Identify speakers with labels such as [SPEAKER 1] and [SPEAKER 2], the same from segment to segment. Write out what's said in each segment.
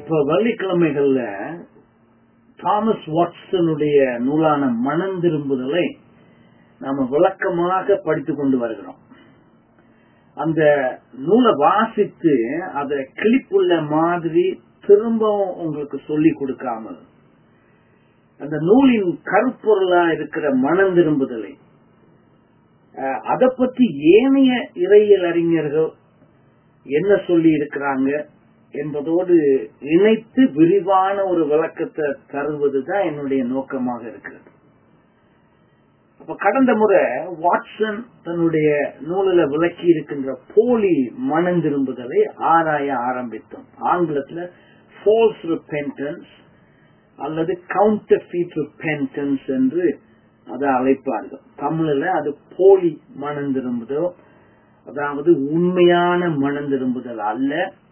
[SPEAKER 1] இப்ப வெள்ளிக்கிழமைகள்ல தாமஸ் வாட்சனுடைய நூலான மனம் திரும்புதலை நாம விளக்கமாக படித்துக் கொண்டு வருகிறோம் அந்த நூலை வாசித்து அதை கிளிப்புள்ள மாதிரி திரும்பவும் உங்களுக்கு சொல்லி கொடுக்காமல் அந்த நூலின் கருப்பொருளா இருக்கிற மனம் திரும்புதலை அதை பற்றி ஏனைய இறையியல் அறிஞர்கள் என்ன சொல்லி இருக்கிறாங்க என்பதோடு இணைத்து விரிவான ஒரு விளக்கத்தை தருவதுதான் என்னுடைய நோக்கமாக இருக்கிறது அப்ப கடந்த முறை வாட்சன் தன்னுடைய நூலில் விளக்கி இருக்கின்ற போலி மனம் திரும்புதலை ஆராய ஆரம்பித்தோம் ஆங்கிலத்துல ஃபால்ஸ் ரிப்பென்டன்ஸ் அல்லது கவுண்டர்ஃபீட் ரிப்பென்டன்ஸ் என்று அதை அழைப்பார்கள் தமிழ்ல அது போலி மனம் திரும்புதல் அதாவது உண்மையான மனம் திரும்புதல் அல்ல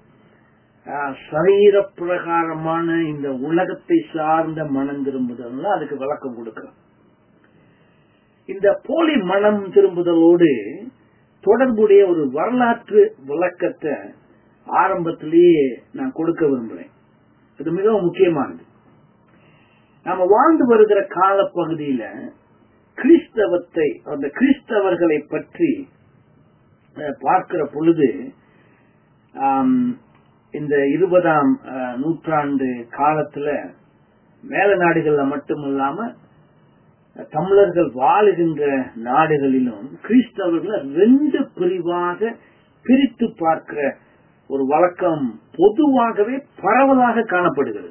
[SPEAKER 1] சரீர பிரகாரமான இந்த உலகத்தை சார்ந்த மனம் திரும்புதல் அதுக்கு விளக்கம் கொடுக்கிறோம் இந்த போலி மனம் திரும்புதலோடு தொடர்புடைய ஒரு வரலாற்று விளக்கத்தை ஆரம்பத்திலேயே நான் கொடுக்க விரும்புறேன் இது மிகவும் முக்கியமானது நாம வாழ்ந்து வருகிற காலப்பகுதியில கிறிஸ்தவத்தை அந்த கிறிஸ்தவர்களை பற்றி பார்க்கிற பொழுது இந்த இருபதாம் நூற்றாண்டு காலத்துல மேல நாடுகள்ல மட்டும் இல்லாம தமிழர்கள் வாழுகின்ற நாடுகளிலும் கிறிஸ்தவர்களை ரெண்டு பிரிவாக பிரித்து பார்க்கிற ஒரு வழக்கம் பொதுவாகவே பரவலாக காணப்படுகிறது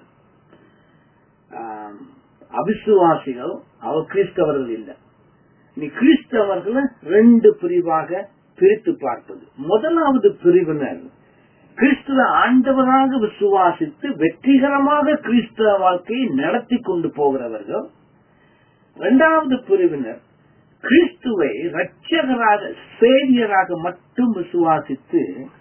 [SPEAKER 1] அவிசுவாசிகள் அவர் கிறிஸ்தவர்கள் இல்லை நீ கிறிஸ்தவர்களை ரெண்டு பிரிவாக பிரித்து பார்ப்பது முதலாவது பிரிவினர் கிறிஸ்துவ ஆண்டவராக விசுவாசித்து வெற்றிகரமாக கிறிஸ்தவ வாழ்க்கையை நடத்தி கொண்டு போகிறவர்கள் இரண்டாவது பிரிவினர் கிறிஸ்துவை ரட்சகராக சேவியராக மட்டும் விசுவாசித்து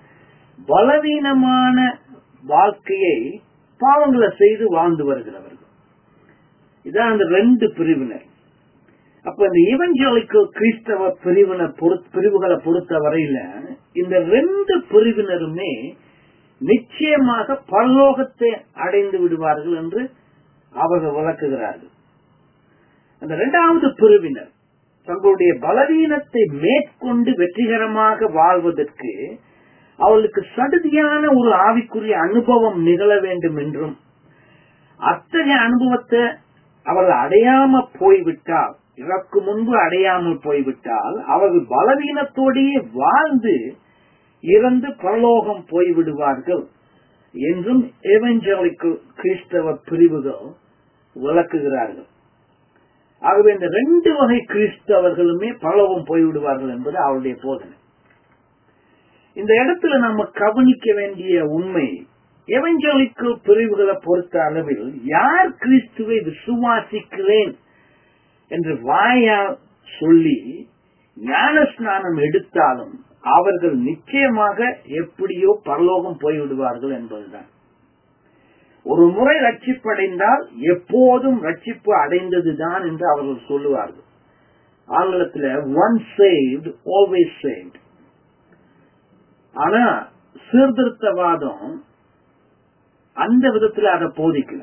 [SPEAKER 1] பலவீனமான வாழ்க்கையை பாவங்களை செய்து வாழ்ந்து வருகிறவர்கள் இதான் அந்த ரெண்டு பிரிவினர் அப்ப இந்த இவஞ்சலிக்கல் கிறிஸ்தவ பிரிவினை பிரிவுகளை பொறுத்த வரையில இந்த ரெண்டு பிரிவினருமே நிச்சயமாக பரலோகத்தை அடைந்து விடுவார்கள் என்று அவர்கள் விளக்குகிறார்கள் அந்த இரண்டாவது பிரிவினர் தங்களுடைய பலவீனத்தை மேற்கொண்டு வெற்றிகரமாக வாழ்வதற்கு அவளுக்கு சடுதியான ஒரு ஆவிக்குரிய அனுபவம் நிகழ வேண்டும் என்றும் அத்தகைய அனுபவத்தை அவர்கள் அடையாம போய்விட்டால் இறக்கு முன்பு அடையாமல் போய்விட்டால் அவர்கள் பலவீனத்தோடையே வாழ்ந்து இறந்து பரலோகம் போய்விடுவார்கள் என்றும் எவஞ்சலிக்கல் கிறிஸ்தவ பிரிவுகள் விளக்குகிறார்கள் ஆகவே இந்த ரெண்டு வகை கிறிஸ்தவர்களுமே பரலோகம் போய்விடுவார்கள் என்பது அவருடைய போதனை இந்த இடத்துல நம்ம கவனிக்க வேண்டிய உண்மை எவஞ்சலிக்கல் பிரிவுகளை பொறுத்த அளவில் யார் கிறிஸ்துவை விசுவாசிக்கிறேன் என்று வாயா சொல்லி ஞான ஸ்நானம் எடுத்தாலும் அவர்கள் நிச்சயமாக எப்படியோ பரலோகம் போய்விடுவார்கள் என்பதுதான் ஒரு முறை ரட்சிப்படைந்தால் எப்போதும் ரட்சிப்பு அடைந்ததுதான் என்று அவர்கள் சொல்லுவார்கள் ஆங்கிலத்தில் ஒன் சேவ்ட் ஆல்வேஸ் சேவ்ட் ஆனா சீர்திருத்தவாதம் அந்த விதத்துல அதை போதிக்கல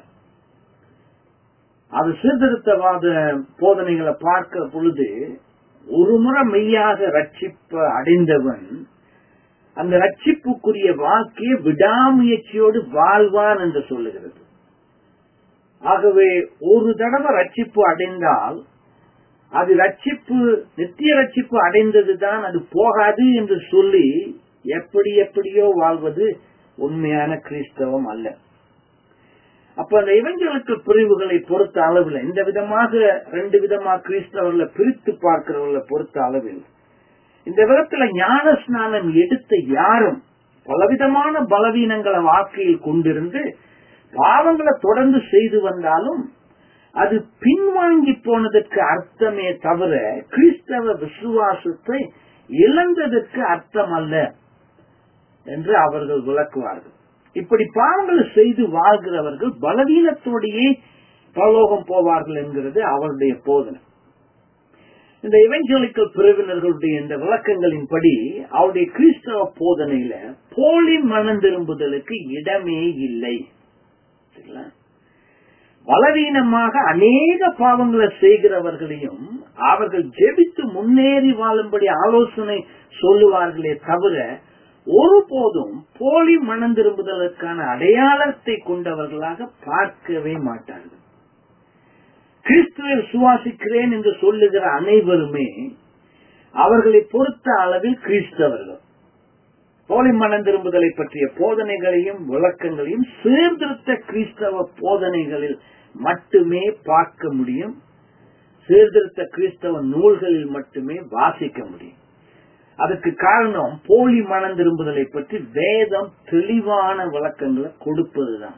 [SPEAKER 1] அது சீர்திருத்தவாத போதனைகளை பார்க்க பொழுது ஒரு முறை மெய்யாக ரட்சிப்பு அடைந்தவன் அந்த ரட்சிப்புக்குரிய வாழ்க்கையை விடாமுயற்சியோடு வாழ்வான் என்று சொல்லுகிறது ஆகவே ஒரு தடவை ரட்சிப்பு அடைந்தால் அது ரட்சிப்பு நித்திய ரட்சிப்பு அடைந்ததுதான் அது போகாது என்று சொல்லி எப்படி எப்படியோ வாழ்வது உண்மையான கிறிஸ்தவம் அல்ல அப்ப அந்த இவங்களுக்கு பிரிவுகளை பொறுத்த அளவில் இந்த விதமாக ரெண்டு விதமா கிறிஸ்தவர்களை பிரித்து பார்க்கிறவர்களை பொறுத்த அளவில் இந்த விதத்துல ஞான ஸ்நானம் எடுத்த யாரும் பலவிதமான பலவீனங்களை வாழ்க்கையில் கொண்டிருந்து பாவங்களை தொடர்ந்து செய்து வந்தாலும் அது பின்வாங்கி போனதற்கு அர்த்தமே தவிர கிறிஸ்தவ விசுவாசத்தை இழந்ததற்கு அர்த்தம் அல்ல என்று அவர்கள் விளக்குவார்கள் இப்படி பாவங்களை செய்து வாழ்கிறவர்கள் பலவீனத்தோடையே பரலோகம் போவார்கள் என்கிறது அவருடைய போதனை இந்த இவஞ்சலிக்கல் பிரிவினர்களுடைய இந்த விளக்கங்களின்படி அவருடைய கிறிஸ்தவ போதனையில போலி மனம் திரும்புதலுக்கு இடமே இல்லை வாசிக்கலாம் பலவீனமாக அநேக பாவங்களை செய்கிறவர்களையும் அவர்கள் ஜெபித்து முன்னேறி வாழும்படி ஆலோசனை சொல்லுவார்களே தவிர ஒருபோதும் போலி மனம் திரும்புதலுக்கான அடையாளத்தை கொண்டவர்களாக பார்க்கவே மாட்டார்கள் கிறிஸ்துவில் சுவாசிக்கிறேன் என்று சொல்லுகிற அனைவருமே அவர்களை பொறுத்த அளவில் கிறிஸ்தவர்கள் போலி மனம் திரும்புதலை பற்றிய போதனைகளையும் விளக்கங்களையும் சீர்திருத்த கிறிஸ்தவ போதனைகளில் மட்டுமே பார்க்க முடியும் சீர்திருத்த கிறிஸ்தவ நூல்களில் மட்டுமே வாசிக்க முடியும் அதுக்கு காரணம் போலி மனம் திரும்புதலை பற்றி வேதம் தெளிவான விளக்கங்களை கொடுப்பதுதான்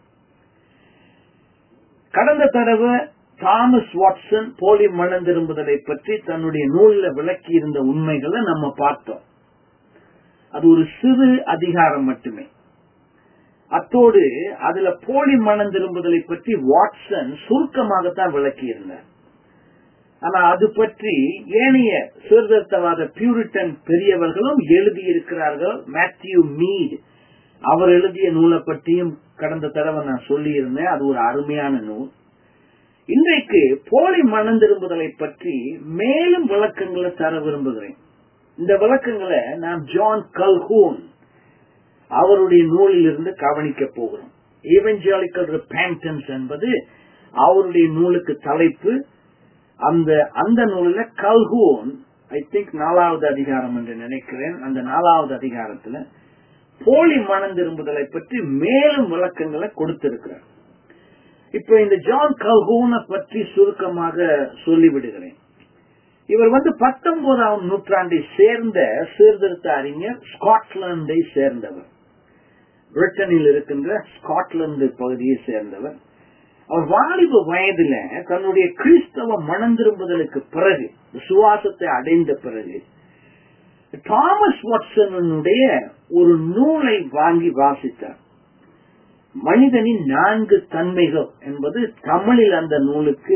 [SPEAKER 1] கடந்த தடவை தாமஸ் வாட்சன் போலி மனம் திரும்புதலை பற்றி தன்னுடைய நூலில் விளக்கி இருந்த உண்மைகளை நம்ம பார்த்தோம் அது ஒரு சிறு அதிகாரம் மட்டுமே அத்தோடு அதுல போலி மனம் திரும்புதலை பற்றி வாட்சன் சுருக்கமாகத்தான் விளக்கி இருந்தார் ஆனா அது பற்றி ஏனைய சீர்திருத்தவாத பியூரிட்டன் பெரியவர்களும் எழுதியிருக்கிறார்கள் மேத்யூ மீட் அவர் எழுதிய நூலை பற்றியும் கடந்த தடவை நான் சொல்லி இருந்தேன் அது ஒரு அருமையான நூல் இன்றைக்கு போலி மனம் திரும்புதலை பற்றி மேலும் விளக்கங்களை தர விரும்புகிறேன் இந்த விளக்கங்களை நாம் ஜான் கல்ஹூன் அவருடைய நூலில் இருந்து கவனிக்க போகிறோம் ஈவென்ஜாலிக்கல் ரிப்பேண்டன்ஸ் என்பது அவருடைய நூலுக்கு தலைப்பு அந்த அந்த நூலில் கல்ஹூன் ஐ திங்க் நாலாவது அதிகாரம் என்று நினைக்கிறேன் அந்த நாலாவது அதிகாரத்துல போலி மனம் திரும்புதலை பற்றி மேலும் விளக்கங்களை கொடுத்திருக்கிறார் இப்ப இந்த ஜான் கல்ஹூனை பற்றி சுருக்கமாக சொல்லிவிடுகிறேன் இவர் வந்து பத்தொன்பதாம் நூற்றாண்டை சேர்ந்த சீர்திருத்த அறிஞர் ஸ்காட்லாந்தை சேர்ந்தவர் பிரிட்டனில் இருக்கின்ற ஸ்காட்லாந்து பகுதியை சேர்ந்தவர் அவர் வாலிப வயதுல தன்னுடைய கிறிஸ்தவ மனம் திரும்புதலுக்கு பிறகு விசுவாசத்தை அடைந்த பிறகு தாமஸ் வாட்சனுடைய ஒரு நூலை வாங்கி வாசித்தார் மனிதனின் நான்கு தன்மைகள் என்பது தமிழில் அந்த நூலுக்கு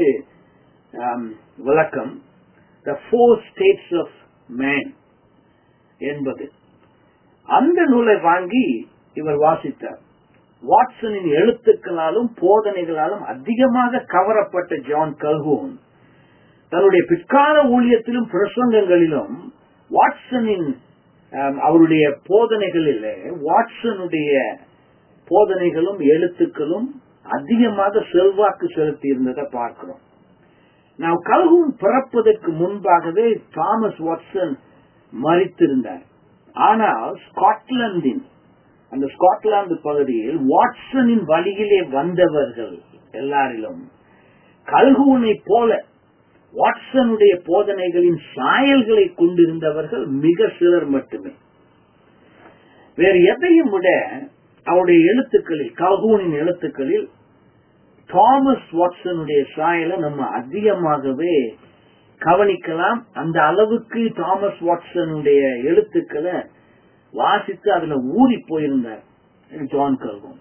[SPEAKER 1] விளக்கம் the four states of man என்பது அந்த நூலை வாங்கி இவர் வாசித்தார் வாட்சனின் எழுத்துக்களாலும் போதனைகளாலும் அதிகமாக கவரப்பட்ட ஜான் கல்ஹூன் தன்னுடைய பிற்கால ஊழியத்திலும் பிரசங்கங்களிலும் வாட்சனின் அவருடைய போதனைகளில் வாட்சனுடைய போதனைகளும் எழுத்துக்களும் அதிகமாக செல்வாக்கு செலுத்தி இருந்ததை பார்க்கிறோம் நாம் கல்ஹூன் பிறப்பதற்கு முன்பாகவே தாமஸ் வாட்சன் மறித்திருந்தார் ஆனால் ஸ்காட்லாந்தின் அந்த ஸ்காட்லாந்து பகுதியில் வாட்சனின் வழியிலே வந்தவர்கள் எல்லாரிலும் கல்ஹூனை போல வாட்சனுடைய போதனைகளின் சாயல்களை கொண்டிருந்தவர்கள் மிக சிலர் மட்டுமே வேறு எதையும் விட அவருடைய எழுத்துக்களில் கல்ஹூனின் எழுத்துக்களில் தாமஸ் வாட்சனுடைய சாயலை நம்ம அதிகமாகவே கவனிக்கலாம் அந்த அளவுக்கு தாமஸ் வாட்சனுடைய எழுத்துக்களை வாசித்து அதுல ஊறி போயிருந்தார் ஜான் கல்கோன்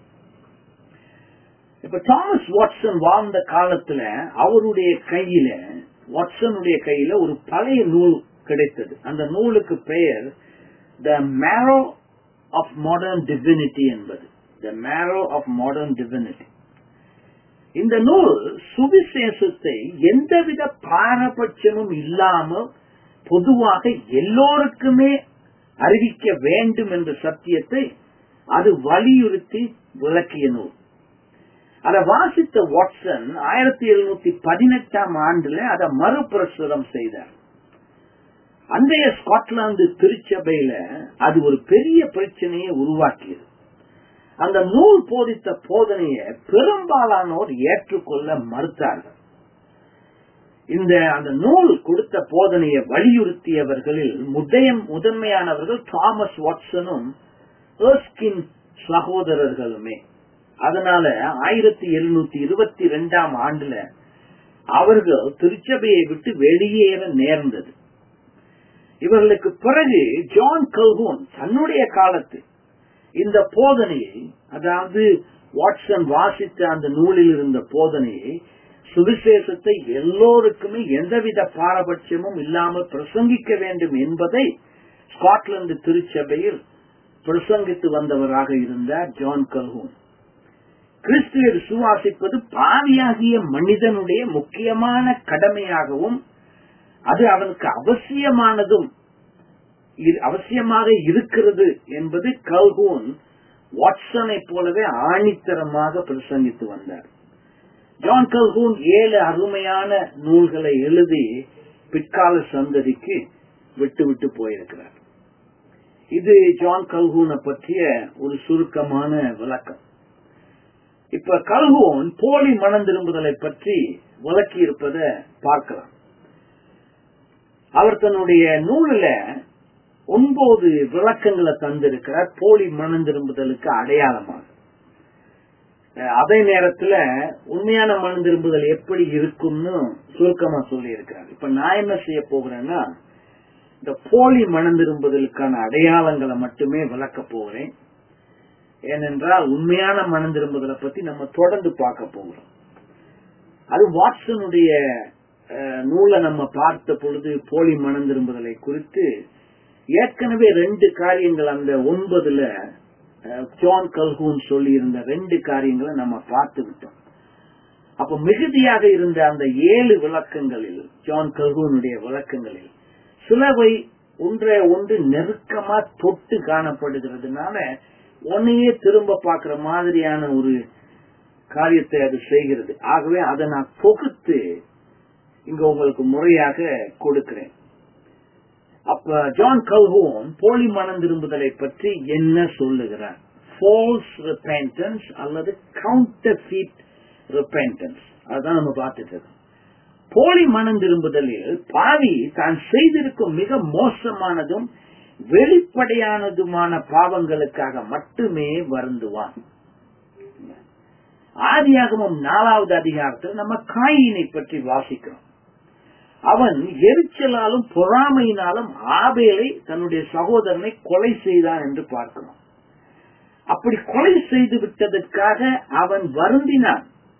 [SPEAKER 1] இப்ப தாமஸ் வாட்சன் வாழ்ந்த காலத்துல அவருடைய கையில வாட்சனுடைய கையில ஒரு பழைய நூல் கிடைத்தது அந்த நூலுக்கு பெயர் the marrow of modern divinity என்பது the marrow of modern divinity இந்த நூல் சுவிசேஷத்தை எந்தவித பாரபட்சமும் இல்லாமல் பொதுவாக எல்லோருக்குமே அறிவிக்க வேண்டும் என்ற சத்தியத்தை அது வலியுறுத்தி விளக்கிய நூல் அதை வாசித்த வாட்சன் ஆயிரத்தி எழுநூத்தி பதினெட்டாம் ஆண்டுல அதை மறுபிரசுரம் செய்தார் அன்றைய ஸ்காட்லாந்து திருச்சபையில அது ஒரு பெரிய பிரச்சனையை உருவாக்கியது அந்த நூல் போதித்த போதனையை பெரும்பாலானோர் ஏற்றுக்கொள்ள மறுத்தார்கள் இந்த அந்த நூல் கொடுத்த போதனையை வலியுறுத்தியவர்களில் முதயம் முதன்மையானவர்கள் தாமஸ் வாட்சனும் சகோதரர்களுமே அதனால ஆயிரத்தி எழுநூத்தி இருபத்தி ரெண்டாம் ஆண்டுல அவர்கள் திருச்சபையை விட்டு வெளியேற நேர்ந்தது இவர்களுக்கு பிறகு ஜான் கல்ஹூன் தன்னுடைய காலத்து இந்த போதனையை அதாவது வாட்சன் வாசித்த அந்த நூலில் இருந்த போதனையை சுவிசேஷத்தை எல்லோருக்குமே எந்தவித பாரபட்சமும் இல்லாமல் பிரசங்கிக்க வேண்டும் என்பதை ஸ்காட்லாந்து திருச்சபையில் பிரசங்கித்து வந்தவராக இருந்தார் ஜான் கல்ஹூன் கிறிஸ்துவை விசுவாசிப்பது பாவியாகிய மனிதனுடைய முக்கியமான கடமையாகவும் அது அவனுக்கு அவசியமானதும் இரு- அவசியமாக இருக்கிறது என்பது கல்கூன் வாட்சனை போலவே ஆணித்தரமாக பிரசங்கித்து வந்தார் ஜான் கல்கூன் ஏழு அருமையான நூல்களை எழுதி பிற்கால சந்ததிக்கு விட்டு விட்டு போயிருக்கிறார் இது ஜான் கல்கூனை பற்றிய ஒரு சுருக்கமான விளக்கம் இப்ப கல்கூன் போலி மனம் திரும்புதலை பற்றி விளக்கி இருப்பதை பார்க்கலாம் அவர் தன்னுடைய நூலில் ஒன்பது விளக்கங்களை தந்திருக்கிறார் போலி மனம் திரும்புதலுக்கு அடையாளமாக அஹ் அதே நேரத்துல உண்மையான மனம் திரும்புதல் எப்படி இருக்கும்னு சுருக்கமா சொல்லி இருக்கிறார் இப்ப நான் என்ன செய்ய போகிறேன்னா இந்த போலி மனம் திரும்புதலுக்கான அடையாளங்களை மட்டுமே விளக்க போகிறேன் ஏனென்றால் உண்மையான மனம் திரும்புதலை பத்தி நம்ம தொடர்ந்து பார்க்க போகிறோம் அது வாட்சனுடைய அஹ், நூலை நம்ம பார்த்த பொழுது போலி மனம் திரும்புதலை குறித்து ஏற்கனவே ரெண்டு காரியங்கள் அந்த ஒன்பதுல அஹ், ஜான் கல்கூன் சொல்லி இருந்த ரெண்டு காரியங்களை நம்ம பார்த்து விட்டோம் அப்ப மிகுதியாக இருந்த அந்த ஏழு விளக்கங்களில் ஜான் கல்கூனுடைய விளக்கங்களில் சிலவை ஒன்றை ஒன்று நெருக்கமா தொட்டு காணப்படுகிறதுனால ஒன்னையே திரும்ப பார்க்கிற மாதிரியான ஒரு காரியத்தை அது செய்கிறது ஆகவே அதை நான் தொகுத்து இங்க உங்களுக்கு முறையாக கொடுக்கிறேன் அப்ப ஜான் கல்ஹோன் போலி மனம் திரும்புதலை பற்றி என்ன சொல்லுகிறார் false repentance அல்லது counterfeit repentance அதுதான் நம்ம பார்த்துட்டு இருக்கோம் போலி மனம் திரும்புதலில் பாவி தான் செய்திருக்கும் மிக மோசமானதும் வெளிப்படையானதுமான பாவங்களுக்காக மட்டுமே வருந்துவான் ஆதியாகமம் நாலாவது அதிகாரத்தில் நம்ம காயினை பற்றி வாசிக்கிறோம் அவன் எரிச்சலாலும் பொறாமையினாலும் ஆபேலை தன்னுடைய சகோதரனை கொலை செய்தான் என்று பார்க்கிறோம் அப்படி கொலை செய்து விட்டதற்காக அவன் வருந்தினான்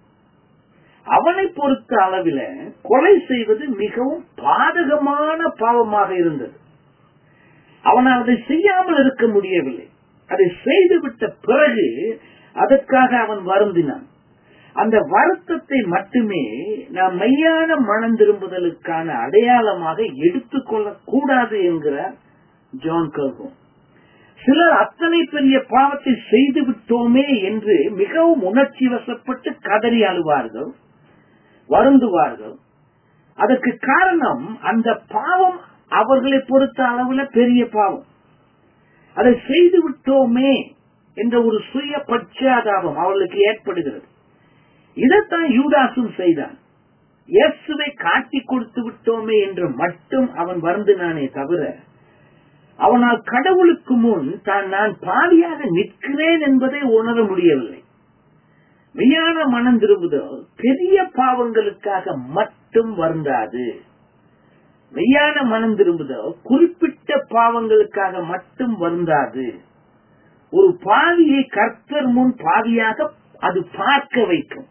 [SPEAKER 1] அவனை பொறுத்த அளவில கொலை செய்வது மிகவும் பாதகமான பாவமாக இருந்தது அவனால் அதை செய்யாமல் இருக்க முடியவில்லை அதை செய்துவிட்ட பிறகு அதற்காக அவன் வருந்தினான் அந்த வருத்தத்தை மட்டுமே நாம் மெய்யான மனம் திரும்புதலுக்கான அடையாளமாக எடுத்துக்கொள்ளக் கூடாது என்கிறார் ஜான் கல்கோன் சிலர் அத்தனை பெரிய பாவத்தை செய்து விட்டோமே என்று மிகவும் உணர்ச்சி வசப்பட்டு கதறி அழுவார்கள் வருந்துவார்கள் அதற்கு காரணம் அந்த பாவம் அவர்களை பொறுத்த அளவுல பெரிய பாவம் அதை செய்து விட்டோமே என்ற ஒரு சுய பச்சாதாபம் அவர்களுக்கு ஏற்படுகிறது இதைத்தான் யூதாசும் செய்தான் இயேசுவை காட்டி கொடுத்து விட்டோமே என்று மட்டும் அவன் வருந்தினானே தவிர அவனால் கடவுளுக்கு முன் தான் நான் பாவியாக நிற்கிறேன் என்பதை உணர முடியவில்லை மெய்யான மனம் திரும்புதல் பெரிய பாவங்களுக்காக மட்டும் வருந்தாது மெய்யான மனம் திரும்புதல் குறிப்பிட்ட பாவங்களுக்காக மட்டும் வருந்தாது ஒரு பாவியை கர்த்தர் முன் பாவியாக அது பார்க்க வைக்கும்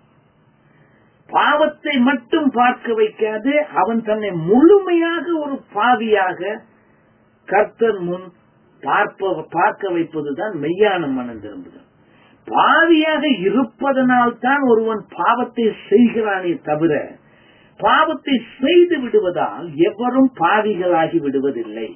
[SPEAKER 1] பாவத்தை மட்டும் பார்க்க வைக்காது அவன் தன்னை முழுமையாக ஒரு பாவியாக கர்த்தர் முன் பார்ப்ப பார்க்க வைப்பதுதான் மெய்யான மனம் திரும்புதல் பாவியாக இருப்பதனால் தான் ஒருவன் பாவத்தை செய்கிறானே தவிர பாவத்தை செய்து விடுவதால் எவரும் பாவிகளாகி விடுவதில்லை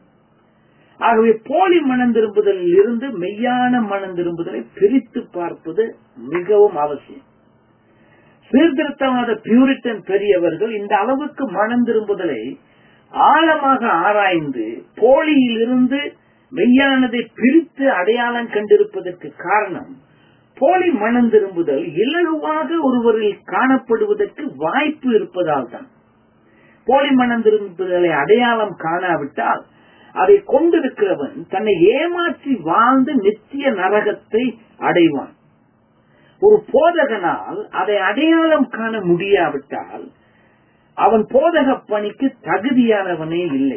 [SPEAKER 1] ஆகவே போலி மனம் திரும்புதலில் இருந்து மெய்யான மனம் திரும்புதலை பிரித்து பார்ப்பது மிகவும் அவசியம் சீர்திருத்தவாத பியூரிட்டன் பெரியவர்கள் இந்த அளவுக்கு மனம் திரும்புதலை ஆழமாக ஆராய்ந்து போலியிலிருந்து மெய்யானதை பிரித்து அடையாளம் கண்டிருப்பதற்கு காரணம் போலி மனம் திரும்புதல் இலகுவாக ஒருவரில் காணப்படுவதற்கு வாய்ப்பு இருப்பதால் தான் போலி மனம் திரும்புதலை அடையாளம் காணாவிட்டால் அதை கொண்டிருக்கிறவன் தன்னை ஏமாற்றி வாழ்ந்து நித்திய நரகத்தை அடைவான் ஒரு போதகனால் அதை அடையாளம் காண முடியாவிட்டால் அவன் போதக பணிக்கு தகுதியானவனே இல்லை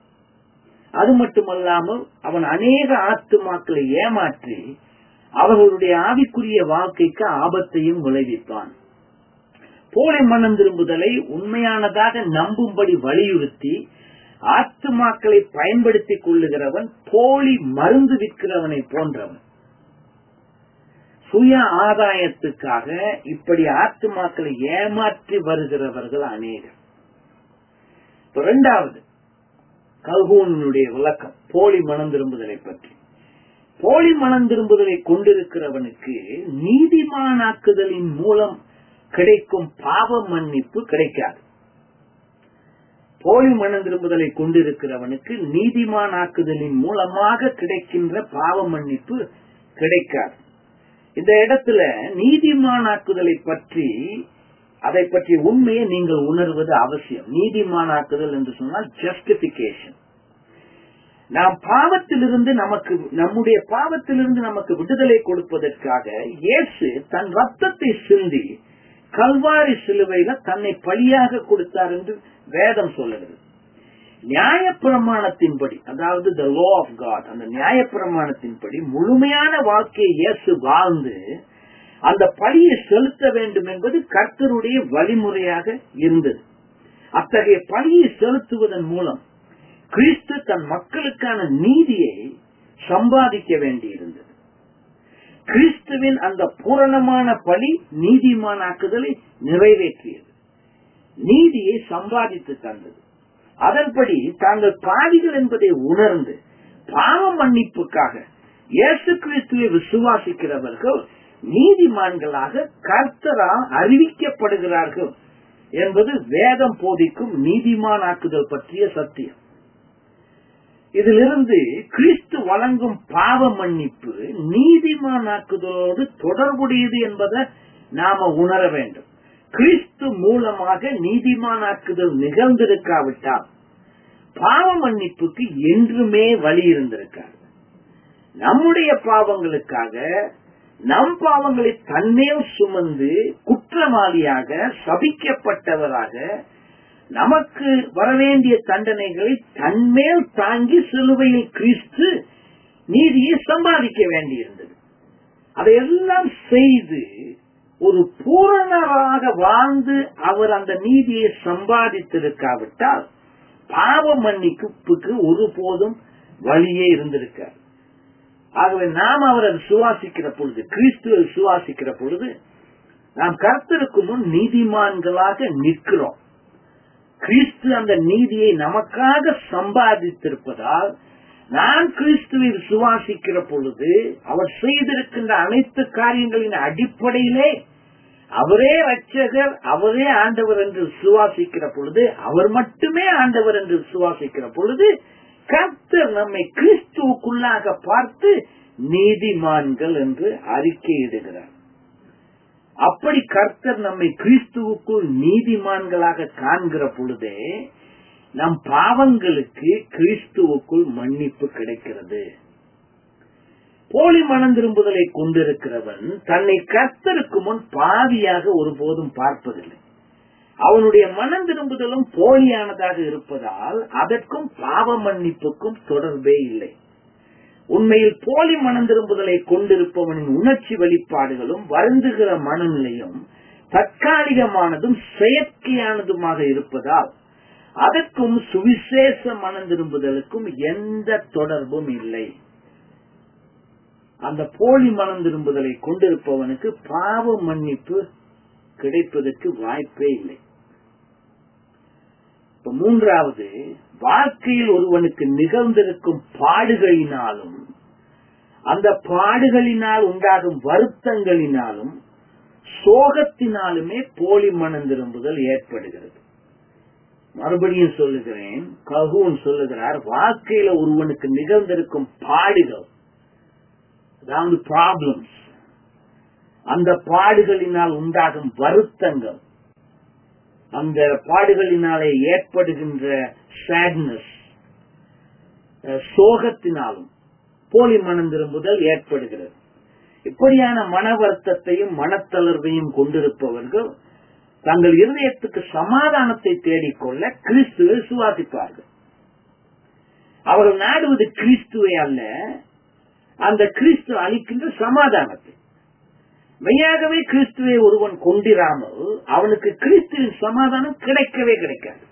[SPEAKER 1] அது மட்டுமல்லாமல் அவன் அநேக ஆத்துமாக்களை ஏமாற்றி அவர்களுடைய ஆவிக்குரிய வாழ்க்கைக்கு ஆபத்தையும் விளைவிப்பான் போலி மனம் திரும்புதலை உண்மையானதாக நம்பும்படி வலியுறுத்தி ஆத்துமாக்களை பயன்படுத்திக் கொள்ளுகிறவன் போலி மருந்து விற்கிறவனை போன்றவன் சுய ஆதாயத்துக்காக இப்படி ஆத்துமாக்களை ஏமாற்றி வருகிறவர்கள் அநேகர் இப்ப இரண்டாவது கல்கூனுடைய விளக்கம் போலி மனம் திரும்புதலை பற்றி போலி மனம் திரும்புதலை கொண்டிருக்கிறவனுக்கு நீதிமானாக்குதலின் மூலம் கிடைக்கும் பாவ மன்னிப்பு கிடைக்காது போலி மனம் திரும்புதலை கொண்டிருக்கிறவனுக்கு நீதிமானாக்குதலின் மூலமாக கிடைக்கின்ற பாவ மன்னிப்பு கிடைக்காது இந்த இடத்துல நீதிமானாக்குதலை பற்றி அதை பற்றிய உண்மையை நீங்கள் உணர்வது அவசியம் நீதிமானாக்குதல் என்று சொன்னால் ஜஸ்டிபிகேஷன் நாம் பாவத்திலிருந்து நமக்கு நம்முடைய பாவத்திலிருந்து நமக்கு விடுதலை கொடுப்பதற்காக இயேசு தன் ரத்தத்தை சிந்தி கல்வாரி சிலுவையில தன்னை பலியாக கொடுத்தார் என்று வேதம் சொல்லுகிறது நியாயப்பிரமாணத்தின்படி அதாவது த லோ ஆஃப் காட் அந்த நியாயப்பிரமாணத்தின்படி முழுமையான வாழ்க்கையை இயேசு வாழ்ந்து அந்த பழியை செலுத்த வேண்டும் என்பது கர்த்தருடைய வழிமுறையாக இருந்தது அத்தகைய பழியை செலுத்துவதன் மூலம் கிறிஸ்து தன் மக்களுக்கான நீதியை சம்பாதிக்க வேண்டியிருந்தது கிறிஸ்துவின் அந்த பூரணமான பலி நீதிமானாக்குதலை நிறைவேற்றியது நீதியை சம்பாதித்து தந்தது அதன்படி தாங்கள் பாவிகள் என்பதை உணர்ந்து பாவ மன்னிப்புக்காக இயேசு கிறிஸ்துவை விசுவாசிக்கிறவர்கள் நீதிமான்களாக கர்த்தரால் அறிவிக்கப்படுகிறார்கள் என்பது வேதம் போதிக்கும் நீதிமானாக்குதல் பற்றிய சத்தியம் இதிலிருந்து கிறிஸ்து வழங்கும் பாவ மன்னிப்பு நீதிமானாக்குதலோடு தொடர்புடையது என்பதை நாம உணர வேண்டும் கிறிஸ்து மூலமாக நீதிமானாக்குதல் நிகழ்ந்திருக்காவிட்டால் பாவ மன்னிப்புக்கு என்றுமே வழி இருந்திருக்காது நம்முடைய பாவங்களுக்காக நம் பாவங்களை தன்மேல் சுமந்து குற்றவாளியாக சபிக்கப்பட்டவராக நமக்கு வரவேண்டிய தண்டனைகளை தன்மேல் தாங்கி சிலுவையில் கிறிஸ்து நீதியை சம்பாதிக்க வேண்டியிருந்தது அதையெல்லாம் செய்து ஒரு பூரணராக வாழ்ந்து அவர் அந்த நீதியை சம்பாதித்திருக்காவிட்டால் பாவ மன்னிப்புக்கு ஒருபோதும் வழியே இருந்திருக்கார் ஆகவே நாம் அவரை விசுவாசிக்கிற பொழுது கிறிஸ்துவை விசுவாசிக்கிற பொழுது நாம் கர்த்தருக்கு முன் நீதிமான்களாக நிற்கிறோம் கிறிஸ்து அந்த நீதியை நமக்காக சம்பாதித்திருப்பதால் நான் கிறிஸ்துவை விசுவாசிக்கிற பொழுது அவர் செய்திருக்கின்ற அனைத்து காரியங்களின் அடிப்படையிலே அவரே ரட்சகர் அவரே ஆண்டவர் என்று விசுவாசிக்கிற பொழுது அவர் மட்டுமே ஆண்டவர் என்று விசுவாசிக்கிற பொழுது கர்த்தர் நம்மை கிறிஸ்துவுக்குள்ளாக பார்த்து நீதிமான்கள் என்று அறிக்கையிடுகிறார் அப்படி கர்த்தர் நம்மை கிறிஸ்துவுக்குள் நீதிமான்களாக காண்கிற பொழுதே நம் பாவங்களுக்கு கிறிஸ்துவுக்குள் மன்னிப்பு கிடைக்கிறது போலி மனம் திரும்புதலை கொண்டிருக்கிறவன் தன்னை கர்த்தருக்கு முன் பாவியாக ஒருபோதும் பார்ப்பதில்லை அவனுடைய மனம் திரும்புதலும் போலியானதாக இருப்பதால் அதற்கும் பாவ மன்னிப்புக்கும் தொடர்பே இல்லை உண்மையில் போலி மனம் திரும்புதலை கொண்டிருப்பவனின் உணர்ச்சி வெளிப்பாடுகளும் வருந்துகிற மனநிலையும் தற்காலிகமானதும் செயற்கையானதுமாக இருப்பதால் அதற்கும் சுவிசேஷ மனம் திரும்புதலுக்கும் எந்த தொடர்பும் இல்லை அந்த போலி மனம் திரும்புதலை கொண்டிருப்பவனுக்கு பாவ மன்னிப்பு கிடைப்பதற்கு வாய்ப்பே இல்லை இப்ப மூன்றாவது வாழ்க்கையில் ஒருவனுக்கு நிகழ்ந்திருக்கும் பாடுகளினாலும் அந்த பாடுகளினால் உண்டாகும் வருத்தங்களினாலும் சோகத்தினாலுமே போலி மனம் திரும்புதல் ஏற்படுகிறது மறுபடியும் சொல்லுகிறேன் ககூன் சொல்லுகிறார் வாழ்க்கையில ஒருவனுக்கு நிகழ்ந்திருக்கும் பாடுகள் அதாவது ப்ராப்ளம்ஸ் அந்த பாடுகளினால் உண்டாகும் வருத்தங்கள் அந்த பாடுகளினாலே ஏற்படுகின்ற சேட்னஸ் சோகத்தினாலும் போலி மனம் திரும்புதல் ஏற்படுகிறது இப்படியான மன வருத்தத்தையும் மனத்தளர்வையும் கொண்டிருப்பவர்கள் தங்கள் இருதயத்துக்கு சமாதானத்தை தேடிக்கொள்ள கிறிஸ்துவை சுவாசிப்பார்கள் அவர்கள் நாடுவது கிறிஸ்துவை அல்ல அந்த கிறிஸ்து அளிக்கின்ற சமாதானத்தை மெய்யாகவே கிறிஸ்துவை ஒருவன் கொண்டிராமல் அவனுக்கு கிறிஸ்துவின் சமாதானம் கிடைக்கவே கிடைக்காது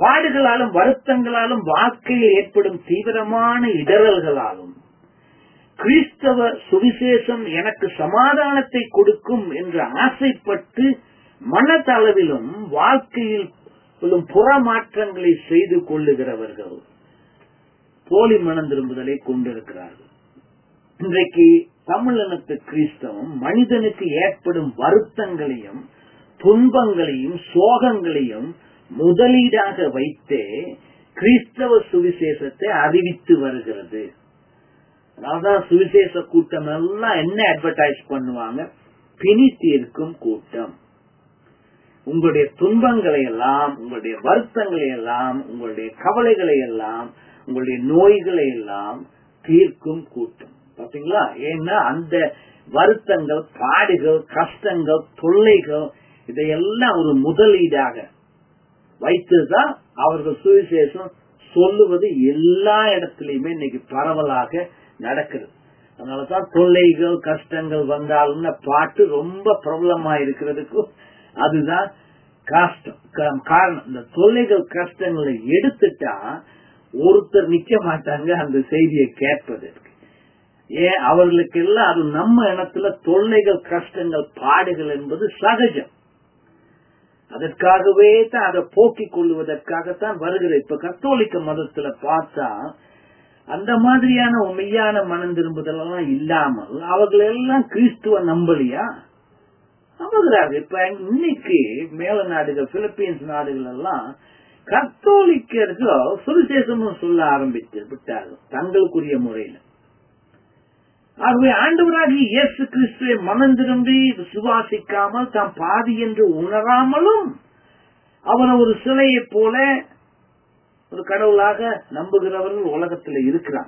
[SPEAKER 1] பாடுகளாலும் வருத்தங்களாலும் வாழ்க்கையில் ஏற்படும் தீவிரமான இடரல்களாலும் கிறிஸ்தவ சுவிசேஷம் எனக்கு சமாதானத்தை கொடுக்கும் என்று ஆசைப்பட்டு மனதளவிலும் வாழ்க்கையில் புறமாற்றங்களை செய்து கொள்ளுகிறவர்கள் போலி மனம் திரும்புதலை கொண்டிருக்கிறார்கள் இன்றைக்கு தமிழினத்து கிறிஸ்தவம் மனிதனுக்கு ஏற்படும் வருத்தங்களையும் துன்பங்களையும் சோகங்களையும் முதலீடாக வைத்தே கிறிஸ்தவ சுவிசேஷத்தை அறிவித்து வருகிறது அதான் சுவிசேஷ கூட்டம் எல்லாம் என்ன அட்வர்டைஸ் பண்ணுவாங்க பிணி தீர்க்கும் கூட்டம் உங்களுடைய துன்பங்களை எல்லாம் உங்களுடைய வருத்தங்களை எல்லாம் உங்களுடைய கவலைகளை எல்லாம் உங்களுடைய நோய்களை எல்லாம் தீர்க்கும் கூட்டம் பாத்தீங்களா ஏன்னா அந்த வருத்தங்கள் பாடுகள் கஷ்டங்கள் தொல்லைகள் இதையெல்லாம் ஒரு முதலீடாக வைத்துதான் அவர்கள் சுவிசேஷம் சொல்லுவது எல்லா இடத்துலயுமே இன்னைக்கு பரவலாக நடக்குது அதனாலதான் தொல்லைகள் கஷ்டங்கள் வந்தாலும் பாட்டு ரொம்ப பிரபலமா இருக்கிறதுக்கும் அதுதான் கஷ்டம் காரணம் இந்த தொல்லைகள் கஷ்டங்களை எடுத்துட்டா ஒருத்தர் நிக்க மாட்டாங்க அந்த செய்தியை கேட்பதற்கு ஏன் அவர்களுக்கு எல்லாம் அது நம்ம இனத்துல தொல்லைகள் கஷ்டங்கள் பாடுகள் என்பது சகஜம் அதற்காகவே தான் அதை போக்கிக் கொள்வதற்காகத்தான் வருகிற இப்ப கத்தோலிக்க மதத்துல பார்த்தா அந்த மாதிரியான மெய்யான மனம் திரும்புதல் எல்லாம் இல்லாமல் அவர்கள் எல்லாம் கிறிஸ்துவ நம்பலியா நம்புகிறார்கள் இப்ப இன்னைக்கு மேல நாடுகள் பிலிப்பீன்ஸ் நாடுகள் எல்லாம் கத்தோலிக்கர்கள் சுவிசேஷமும் சொல்ல ஆரம்பித்து விட்டார்கள் தங்களுக்குரிய முறையில ஆகவே ஆண்டவராகி இயேசு கிறிஸ்துவை மனம் திரும்பி விசுவாசிக்காமல் தாம் பாதி என்று உணராமலும் அவனை ஒரு சிலையை போல ஒரு கடவுளாக நம்புகிறவர்கள் உலகத்துல இருக்கிறான்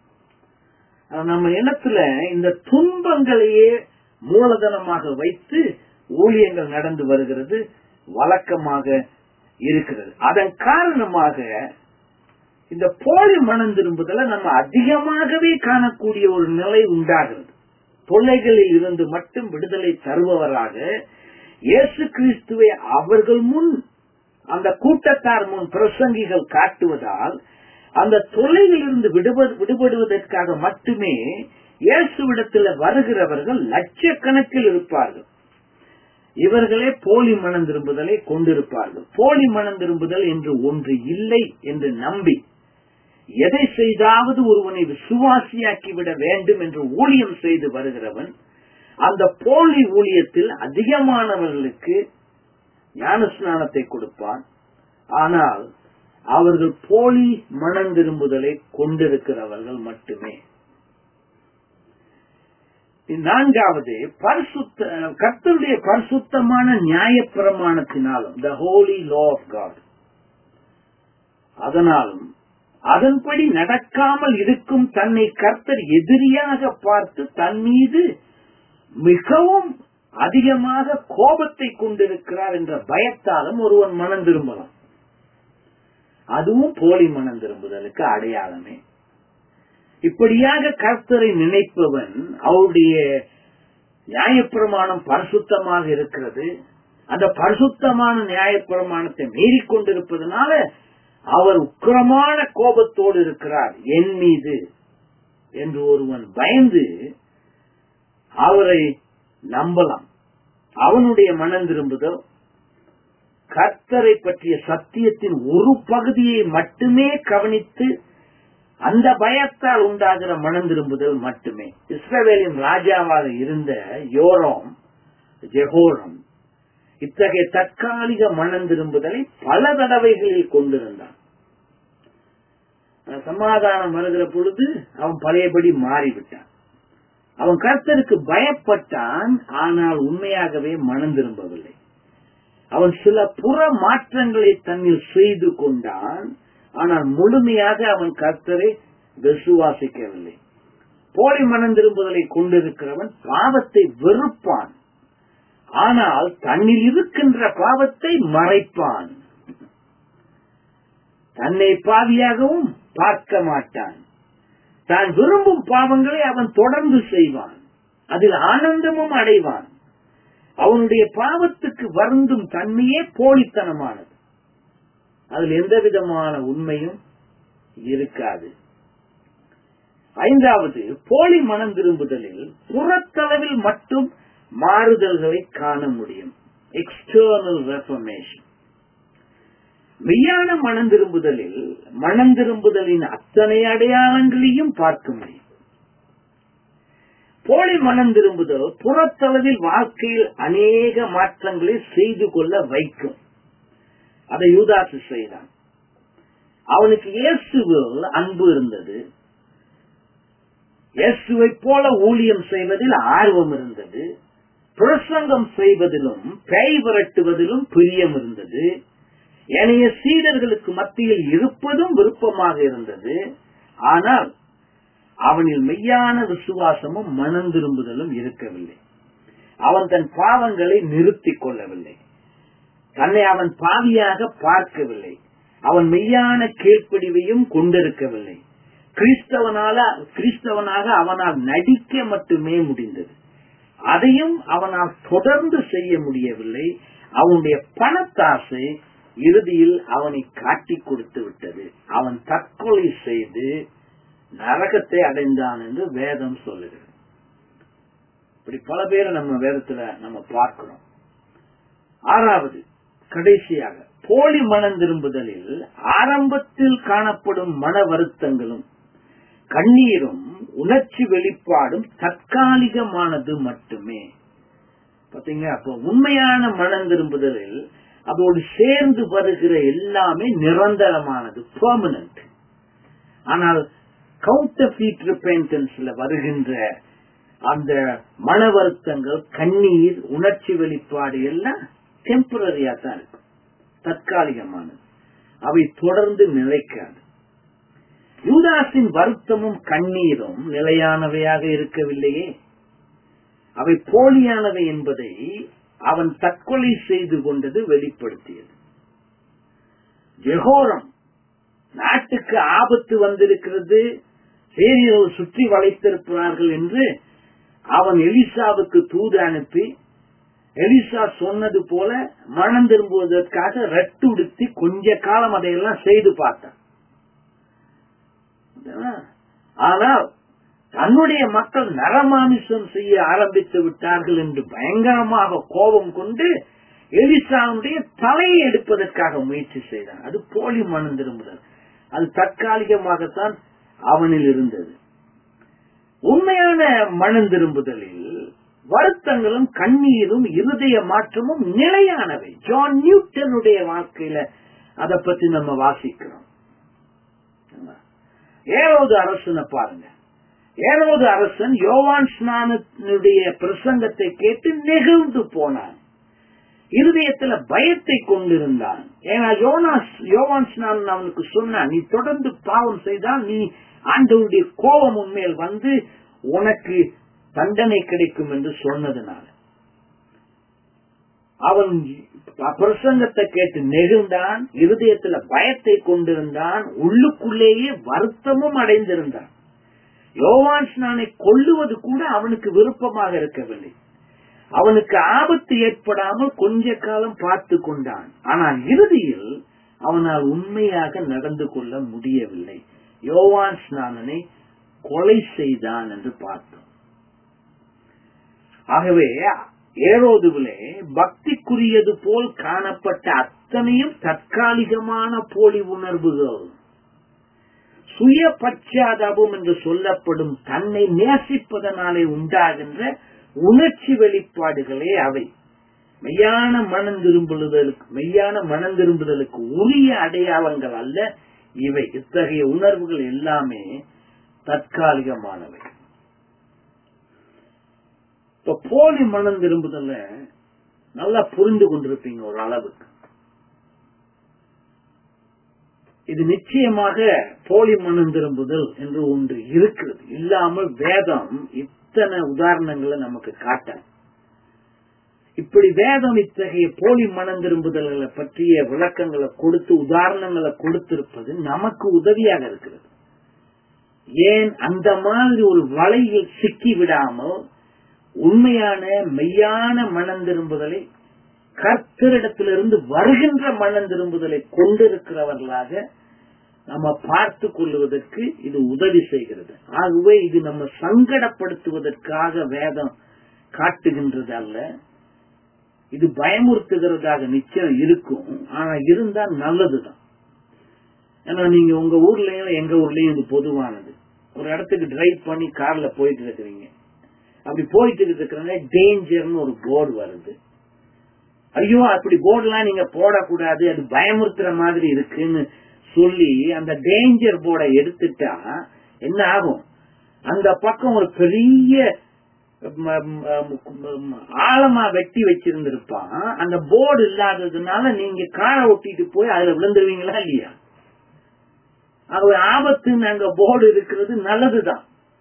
[SPEAKER 1] நம்ம இனத்துல இந்த துன்பங்களையே மூலதனமாக வைத்து ஊழியங்கள் நடந்து வருகிறது வழக்கமாக இருக்கிறது அதன் காரணமாக இந்த போலி மனம் திரும்புதல நம்ம அதிகமாகவே காணக்கூடிய ஒரு நிலை உண்டாகிறது தொல்லைகளில் இருந்து மட்டும் விடுதலை தருபவராக இயேசு கிறிஸ்துவை அவர்கள் முன் அந்த கூட்டத்தார் முன் பிரசங்கிகள் காட்டுவதால் அந்த தொல்லையிலிருந்து விடுபடுவதற்காக மட்டுமே இயேசுவிடத்தில் வருகிறவர்கள் லட்சக்கணக்கில் இருப்பார்கள் இவர்களே போலி மனம் திரும்புதலை கொண்டிருப்பார்கள் போலி மனம் திரும்புதல் என்று ஒன்று இல்லை என்று நம்பி எதை செய்தாவது ஒருவனை விசுவாசியாக்கிவிட வேண்டும் என்று ஊழியம் செய்து வருகிறவன் அந்த போலி ஊழியத்தில் அதிகமானவர்களுக்கு ஞானஸ்நானத்தை கொடுப்பான் ஆனால் அவர்கள் போலி மனம் திரும்புதலை கொண்டிருக்கிறவர்கள் மட்டுமே நான்காவது பரிசுத்த கர்த்தருடைய பரிசுத்தமான நியாய பிரமாணத்தினாலும் the holy law of God அதனாலும் அதன்படி நடக்காமல் இருக்கும் தன்னை கர்த்தர் எதிரியாக பார்த்து தன் மீது மிகவும் அதிகமாக கோபத்தை கொண்டிருக்கிறார் என்ற பயத்தாலும் ஒருவன் மனம் திரும்பலாம் அதுவும் போலி மனம் திரும்புதலுக்கு அடையாளமே இப்படியாக கர்த்தரை நினைப்பவன் அவருடைய நியாயப்பிரமாணம் பரிசுத்தமாக இருக்கிறது அந்த பரிசுத்தமான நியாயப்பிரமாணத்தை மீறிக்கொண்டிருப்பதனால அவர் உக்கிரமான கோபத்தோடு இருக்கிறார் என் மீது என்று ஒருவன் பயந்து அவரை நம்பலாம் அவனுடைய மனம் திரும்புதல் கர்த்தரை பற்றிய சத்தியத்தின் ஒரு பகுதியை மட்டுமே கவனித்து அந்த பயத்தால் உண்டாகிற மனம் திரும்புதல் மட்டுமே இஸ்ரவேலின் ராஜாவாக இருந்த யோரோம் ஜெகோரம் இத்தகைய தற்காலிக மனம் திரும்புதலை பல தடவைகளில் கொண்டிருந்தான் சமாதானம் வருகிற பொழுது அவன் பழையபடி மாறிவிட்டான் அவன் கர்த்தருக்கு பயப்பட்டான் ஆனால் உண்மையாகவே மனம் திரும்பவில்லை அவன் சில புற மாற்றங்களை தன்னில் செய்து கொண்டான் ஆனால் முழுமையாக அவன் கர்த்தரை விசுவாசிக்கவில்லை போலி மனம் திரும்புதலை கொண்டிருக்கிறவன் பாவத்தை வெறுப்பான் ஆனால் தன்னில் இருக்கின்ற பாவத்தை மறைப்பான் தன்னை பாவியாகவும் பார்க்க மாட்டான் தான் விரும்பும் பாவங்களை அவன் தொடர்ந்து செய்வான் அதில் ஆனந்தமும் அடைவான் அவனுடைய பாவத்துக்கு வருந்தும் தன்மையே போலித்தனமானது அதில் எந்த விதமான உண்மையும் இருக்காது ஐந்தாவது போலி மனம் திரும்புதலில் புறத்தளவில் மட்டும் மாறுதல்களை காண முடியும் எக்ஸ்டர்னல் ரெஃபர்மேஷன் மெய்யான மனம் திரும்புதலில் மனம் திரும்புதலின் அத்தனை அடையாளங்களையும் பார்க்க முடியும் போலி மனம் திரும்புதல் புறத்தளவில் வாழ்க்கையில் அநேக மாற்றங்களை செய்து கொள்ள வைக்கும் அதை யூதாசு செய்தான் அவனுக்கு இயேசுவில் அன்பு இருந்தது இயேசுவை போல ஊழியம் செய்வதில் ஆர்வம் இருந்தது பிரசங்கம் செய்வதிலும் பேய் விரட்டுவதிலும் பிரியம் இருந்தது ஏனைய சீடர்களுக்கு மத்தியில் இருப்பதும் விருப்பமாக இருந்தது ஆனால் அவனில் மெய்யான விசுவாசமும் மனம் திரும்புதலும் இருக்கவில்லை அவன் தன் பாவங்களை நிறுத்திக் கொள்ளவில்லை தன்னை அவன் பாவியாக பார்க்கவில்லை அவன் மெய்யான கீழ்ப்படிவையும் கொண்டிருக்கவில்லை கிறிஸ்தவனால கிறிஸ்தவனாக அவனால் நடிக்க மட்டுமே முடிந்தது அதையும் அவனால் தொடர்ந்து செய்ய முடியவில்லை அவனுடைய பணத்தாசை இறுதியில் அவனை காட்டிக் கொடுத்து விட்டது அவன் தற்கொலை செய்து நரகத்தை அடைந்தான் என்று வேதம் சொல்லுகிறது இப்படி பல பேரை நம்ம வேதத்துல நம்ம பார்க்கிறோம் ஆறாவது கடைசியாக போலி மனம் திரும்புதலில் ஆரம்பத்தில் காணப்படும் மன வருத்தங்களும் கண்ணீரும் உணர்ச்சி வெளிப்பாடும் தற்காலிகமானது மட்டுமே பாத்தீங்க அப்போ உண்மையான மனம் திரும்புதலில் அதோடு சேர்ந்து வருகிற எல்லாமே நிரந்தரமானது பெர்மனன்ட் ஆனால் கவுண்டர் ஃபீட் ரிப்பேண்டன்ஸ்ல வருகின்ற அந்த மன வருத்தங்கள் கண்ணீர் உணர்ச்சி வெளிப்பாடு எல்லாம் டெம்பரரியா தான் இருக்கும் தற்காலிகமானது அவை தொடர்ந்து நிலைக்காது யூதாஸின் வருத்தமும் கண்ணீரும் நிலையானவையாக இருக்கவில்லையே அவை போலியானவை என்பதை அவன் தற்கொலை செய்து கொண்டது வெளிப்படுத்தியது ஜெகோரம் நாட்டுக்கு ஆபத்து வந்திருக்கிறது சேரியர்கள் சுற்றி வளைத்திருக்கிறார்கள் என்று அவன் எலிசாவுக்கு தூது அனுப்பி எலிசா சொன்னது போல மனம் திரும்புவதற்காக ரட்டு உடுத்தி கொஞ்ச காலம் அதையெல்லாம் செய்து பார்த்தான் ஆனால் தன்னுடைய மக்கள் நரமாமிசம் செய்ய ஆரம்பித்து விட்டார்கள் என்று பயங்கரமாக கோபம் கொண்டு எலிசாவுடைய தலையை எடுப்பதற்காக முயற்சி செய்தான் அது போலி மனம் திரும்புதல் அது தற்காலிகமாகத்தான் அவனில் இருந்தது உண்மையான மனம் திரும்புதலில் வருத்தங்களும் கண்ணீரும் இருதய மாற்றமும் நிலையானவை ஜான் நியூட்டனுடைய வாழ்க்கையில அதை பத்தி நம்ம வாசிக்கிறோம் ஏழாவது அரசனை பாருங்க ஏழாவது அரசன் யோவான் ஸ்நானனுடைய பிரசங்கத்தை கேட்டு நெகிழ்ந்து போனான் இருதயத்துல பயத்தை கொண்டிருந்தான் ஏன்னா யோனாஸ் யோவான் ஸ்நானன் அவனுக்கு சொன்னான் நீ தொடர்ந்து பாவம் செய்தால் நீ ஆண்டவருடைய கோபம் உண்மையில் வந்து உனக்கு தண்டனை கிடைக்கும் என்று சொன்னதுனால அவன் பிரசங்கத்தை கேட்டு நெகிழ்ந்தான் இருதயத்துல பயத்தை கொண்டிருந்தான் உள்ளுக்குள்ளேயே வருத்தமும் அடைந்திருந்தான் யோவான் ஸ்நானை கொல்லுவது கூட அவனுக்கு விருப்பமாக இருக்கவில்லை அவனுக்கு ஆபத்து ஏற்படாமல் கொஞ்ச காலம் பார்த்து கொண்டான் ஆனால் இறுதியில் அவனால் உண்மையாக நடந்து கொள்ள முடியவில்லை யோவான் ஸ்நானனை கொலை செய்தான் என்று பார்த்தோம் ஆகவே ஏரோதுவிலே பக்திக்குரியது போல் காணப்பட்ட அத்தனையும் தற்காலிகமான போலி உணர்வுகள் சுய பச்சாதாபம் என்று சொல்லப்படும் தன்னை நேசிப்பதனாலே உண்டாகின்ற உணர்ச்சி வெளிப்பாடுகளே அவை மெய்யான மனம் திரும்புதலுக்கு மெய்யான மனம் திரும்புதலுக்கு உரிய அடையாளங்கள் அல்ல இவை இத்தகைய உணர்வுகள் எல்லாமே தற்காலிகமானவை இப்ப போலி மனம் திரும்புதல்ல நல்லா புரிந்து கொண்டிருப்பீங்க ஒரு அளவுக்கு இது நிச்சயமாக போலி மனம் திரும்புதல் என்று ஒன்று இருக்கிறது இல்லாமல் வேதம் இத்தனை உதாரணங்களை நமக்கு காட்ட இப்படி வேதம் இத்தகைய போலி மனம் திரும்புதல்களை பற்றிய விளக்கங்களை கொடுத்து உதாரணங்களை கொடுத்திருப்பது நமக்கு உதவியாக இருக்கிறது ஏன் அந்த மாதிரி ஒரு வலையில் சிக்கி விடாமல் உண்மையான மெய்யான மனம் திரும்புதலை கர்த்தரிடத்திலிருந்து வருகின்ற மனம் திரும்புதலை கொண்டிருக்கிறவர்களாக நம்ம பார்த்து கொள்வதற்கு இது உதவி செய்கிறது ஆகவே இது நம்ம சங்கடப்படுத்துவதற்காக வேதம் காட்டுகின்றது அல்ல இது பயமுறுத்துகிறதாக நிச்சயம் இருக்கும் ஆனா இருந்தா நல்லதுதான் ஏன்னா நீங்க உங்க ஊர்லயும் எங்க ஊர்லயும் இது பொதுவானது ஒரு இடத்துக்கு டிரைவ் பண்ணி கார்ல போயிட்டு இருக்கிறீங்க அப்படி போயிட்டு இருக்கிறங்க டேஞ்சர்னு ஒரு போர்டு வருது ஐயோ அப்படி போர்டுலாம் நீங்க போடக்கூடாது அது பயமுறுத்துற மாதிரி இருக்குன்னு சொல்லி அந்த டேஞ்சர் போர்டை எடுத்துட்டா என்ன ஆகும் அந்த பக்கம் ஒரு பெரிய ஆழமா வெட்டி வச்சிருந்திருப்பான் அந்த போர்டு இல்லாததுனால நீங்க காரை ஒட்டிட்டு போய் அதுல விழுந்துருவீங்களா இல்லையா ஆகவே ஆபத்துன்னு அங்க போர்டு இருக்கிறது நல்லதுதான்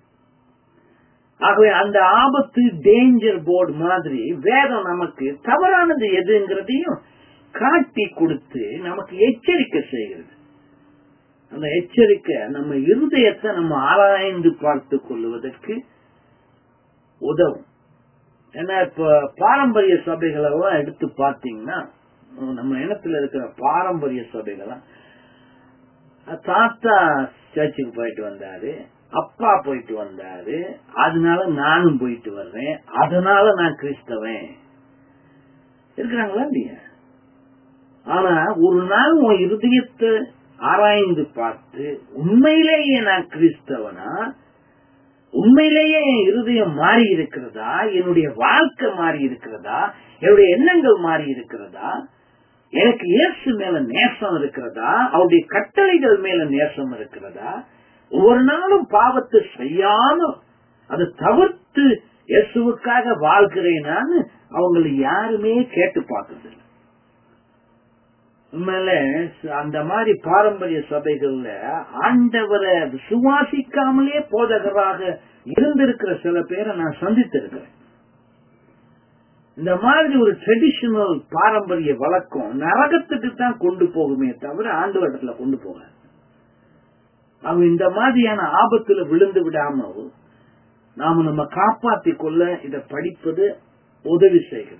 [SPEAKER 1] ஆகவே அந்த ஆபத்து டேஞ்சர் போர்டு மாதிரி வேதம் நமக்கு தவறானது எதுங்கிறதையும் காட்டி கொடுத்து நமக்கு எச்சரிக்கை செய்கிறது அந்த எச்சரிக்கை நம்ம இருதயத்தை நம்ம ஆராய்ந்து பார்த்து கொள்வதற்கு உதவும் ஏன்னா இப்ப பாரம்பரிய சபைகளை எடுத்து பார்த்தீங்கன்னா நம்ம இனத்துல இருக்கிற பாரம்பரிய சபைகள்லாம் தாத்தா சர்ச்சுக்கு போயிட்டு வந்தாரு அப்பா போயிட்டு வந்தாரு அதனால நானும் போயிட்டு வர்றேன் அதனால நான் கிறிஸ்தவன் இருக்கிறாங்களா இல்லையா ஆனா ஒரு நாள் உன் இருதயத்தை ஆராய்ந்து பார்த்து உண்மையிலேயே நான் கிறிஸ்தவனா உண்மையிலேயே என் இருதயம் மாறி இருக்கிறதா என்னுடைய வாழ்க்கை மாறி இருக்கிறதா என்னுடைய எண்ணங்கள் மாறி இருக்கிறதா எனக்கு இயேசு மேல நேசம் இருக்கிறதா அவருடைய கட்டளைகள் மேல நேசம் இருக்கிறதா ஒவ்வொரு நாளும் பாவத்தை செய்யாம அதை தவிர்த்து இயேசுவுக்காக வாழ்கிறேனான்னு அவங்களை யாருமே கேட்டு பார்க்கறது உண்மையில அந்த மாதிரி பாரம்பரிய சபைகள்ல ஆண்டவரை விசுவாசிக்காமலே போதகராக இருந்திருக்கிற சில பேரை நான் சந்தித்திருக்கிறேன் இந்த மாதிரி ஒரு ட்ரெடிஷனல் பாரம்பரிய வழக்கம் நரகத்துக்கு தான் கொண்டு போகுமே தவிர ஆண்டு கொண்டு போக அவங்க இந்த மாதிரியான ஆபத்துல விழுந்து விடாம நாம நம்ம காப்பாற்றிக் கொள்ள இதை படிப்பது உதவி செய்கிறது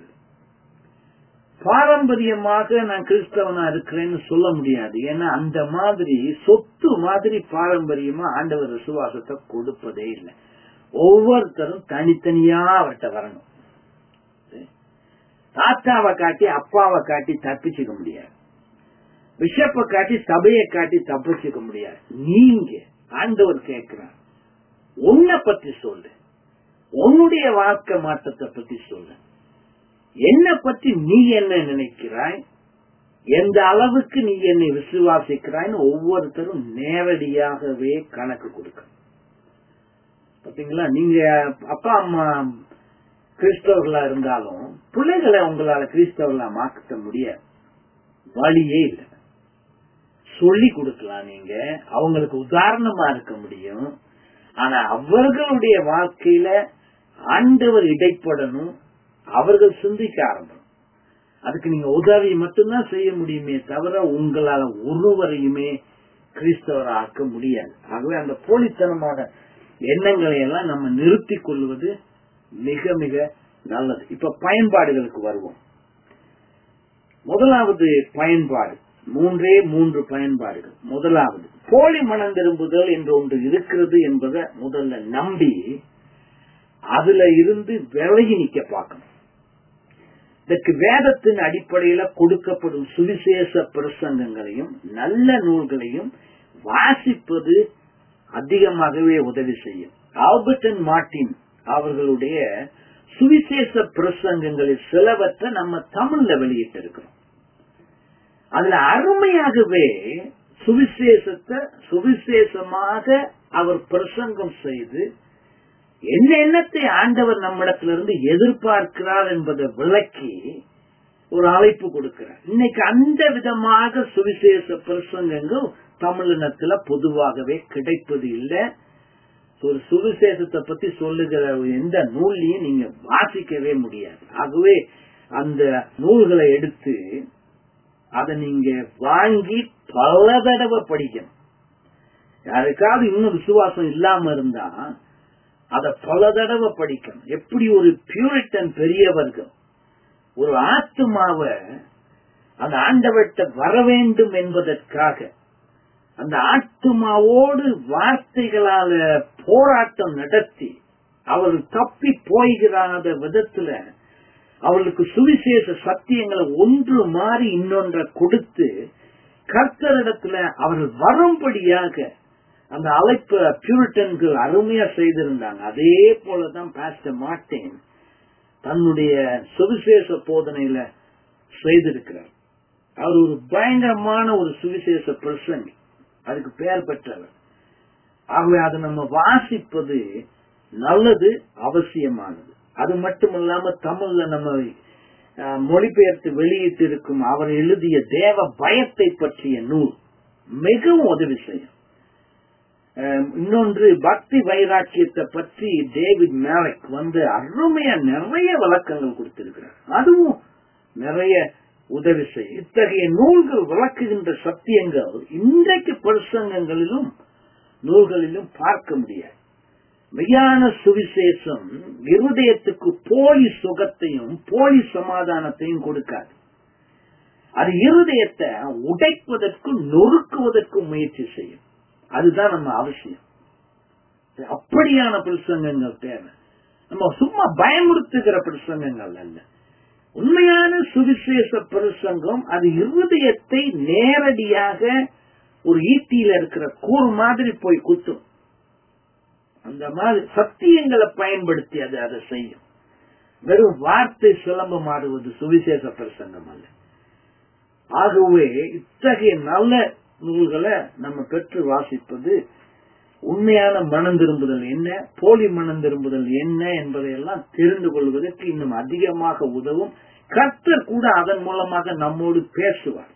[SPEAKER 1] பாரம்பரியமாக நான் கிறிஸ்தவனா இருக்கிறேன்னு சொல்ல முடியாது ஏன்னா அந்த மாதிரி சொத்து மாதிரி பாரம்பரியமா ஆண்டவர் விசுவாசத்தை கொடுப்பதே இல்லை ஒவ்வொருத்தரும் தனித்தனியா அவர்கிட்ட வரணும் தாத்தாவை காட்டி அப்பாவை காட்டி தப்பிச்சுக்க முடியாது பிஷப்பை காட்டி சபையை காட்டி தப்பிச்சுக்க முடியாது நீங்க ஆண்டவர் கேட்கிறார் உன்னை பத்தி சொல்லு உன்னுடைய வாழ்க்கை மாற்றத்தை பத்தி சொல்லு என்ன பற்றி நீ என்ன நினைக்கிறாய் எந்த அளவுக்கு நீ என்னை விசுவாசிக்கிறாய்னு ஒவ்வொருத்தரும் நேரடியாகவே கணக்கு கொடுக்க பாத்தீங்களா நீங்க அப்பா அம்மா கிறிஸ்தவர்களா இருந்தாலும் பிள்ளைகளை உங்களால கிறிஸ்தவர்களா மாற்ற முடியாது வழியே இல்லை சொல்லி கொடுக்கலாம் நீங்க அவங்களுக்கு உதாரணமா இருக்க முடியும் ஆனா அவர்களுடைய வாழ்க்கையில ஆண்டவர் இடைப்படணும் அவர்கள் சிந்திக்க ஆரம்பம் அதுக்கு நீங்க உதவி மட்டும்தான் செய்ய முடியுமே தவிர உங்களால ஒருவரையுமே கிறிஸ்தவரை ஆக்க முடியாது ஆகவே அந்த போலித்தனமான எண்ணங்களை எல்லாம் நம்ம நிறுத்திக் கொள்வது மிக மிக நல்லது இப்ப பயன்பாடுகளுக்கு வருவோம் முதலாவது பயன்பாடு மூன்றே மூன்று பயன்பாடுகள் முதலாவது போலி மனம் திரும்புதல் என்று ஒன்று இருக்கிறது என்பதை முதல்ல நம்பி அதுல இருந்து விலகி நிக்க பார்க்கணும் இதற்கு வேதத்தின் அடிப்படையில கொடுக்கப்படும் சுவிசேஷ பிரசங்கங்களையும் நல்ல நூல்களையும் வாசிப்பது அதிகமாகவே உதவி செய்யும் ஆல்பர்டன் மார்டின் அவர்களுடைய சுவிசேஷ பிரசங்கங்களில் சிலவற்றை நம்ம தமிழ்ல வெளியிட்டு இருக்கிறோம் அதுல அருமையாகவே சுவிசேஷத்தை சுவிசேஷமாக அவர் பிரசங்கம் செய்து என்ன எண்ணத்தை ஆண்டவர் நம்மிடத்திலிருந்து எதிர்பார்க்கிறார் என்பதை விளக்கி ஒரு அழைப்பு கொடுக்கிறார் இன்னைக்கு அந்த விதமாக சுவிசேஷ பிரசங்கங்கள் தமிழினத்துல பொதுவாகவே கிடைப்பது இல்லை ஒரு சுவிசேஷத்தை பத்தி சொல்லுகிற எந்த நூல்லையும் நீங்க வாசிக்கவே முடியாது ஆகவே அந்த நூல்களை எடுத்து அதை நீங்க வாங்கி பல தடவை படிக்கணும் யாருக்காவது இன்னும் விசுவாசம் இல்லாம இருந்தா அதை பல தடவை படிக்கணும் எப்படி ஒரு பியூரிட்டன் பெரியவர்கள் ஒரு ஆத்துமாவை அந்த ஆண்டவர்கிட்ட வர வேண்டும் என்பதற்காக அந்த ஆத்துமாவோடு வார்த்தைகளால போராட்டம் நடத்தி அவர் தப்பி போய்கிறாத விதத்துல அவளுக்கு சுவிசேஷ சத்தியங்களை ஒன்று மாறி இன்னொன்றை கொடுத்து கர்த்தரிடத்துல அவர்கள் வரும்படியாக அந்த அழைப்பு பியூரிட்டன்கள் அருமையா செய்திருந்தாங்க அதே போலதான் பாஸ்டர் மார்டின் தன்னுடைய சுவிசேஷ போதனையில செய்திருக்கிறார் அவர் ஒரு பயங்கரமான ஒரு சுவிசேஷ பிரசங்கி அதுக்கு பெயர் பெற்றவர் ஆகவே அதை நம்ம வாசிப்பது நல்லது அவசியமானது அது மட்டுமல்லாம தமிழ்ல நம்ம அஹ், மொழிபெயர்த்து வெளியிட்டு இருக்கும் அவர் எழுதிய தேவ பயத்தை பற்றிய நூல் மிகவும் உதவி செய்யும் அஹ், இன்னொன்று பக்தி வைராக்கியத்தை பற்றி டேவிட் மேலக் வந்து அருமையா நிறைய விளக்கங்கள் கொடுத்திருக்கிறார் அதுவும் நிறைய உதவி செய்யும் இத்தகைய நூல்கள் விளக்குகின்ற சத்தியங்கள் இன்றைக்கு பிரசங்கங்களிலும் நூல்களிலும் பார்க்க முடியாது மெய்யான சுவிசேஷம் இருதயத்துக்கு போலி சுகத்தையும் போலி சமாதானத்தையும் கொடுக்காது அது இருதயத்தை உடைப்பதற்கும் நொறுக்குவதற்கும் முயற்சி செய்யும் அதுதான் நம்ம அவசியம் அப்படியான பிரசங்கங்கள் தேவை நம்ம சும்மா பயமுறுத்துகிற பிரசங்கங்கள் அல்ல உண்மையான சுவிசேஷ பிரசங்கம் அது இருதயத்தை நேரடியாக ஒரு ஈட்டியில இருக்கிற கூறு மாதிரி போய் குத்தும் அந்த மாதிரி சத்தியங்களை பயன்படுத்தி அது அதை செய்யும் வெறும் வார்த்தை சுலபமாடுவது சுவிசேஷ பிரசங்கம் அல்ல ஆகவே இத்தகைய நல்ல நூல்களை நம்ம பெற்று வாசிப்பது உண்மையான மனம் திரும்புதல் என்ன போலி மனம் திரும்புதல் என்ன என்பதையெல்லாம் தெரிந்து கொள்வதற்கு இன்னும் அதிகமாக உதவும் கர்த்தர் கூட அதன் மூலமாக நம்மோடு பேசுவார்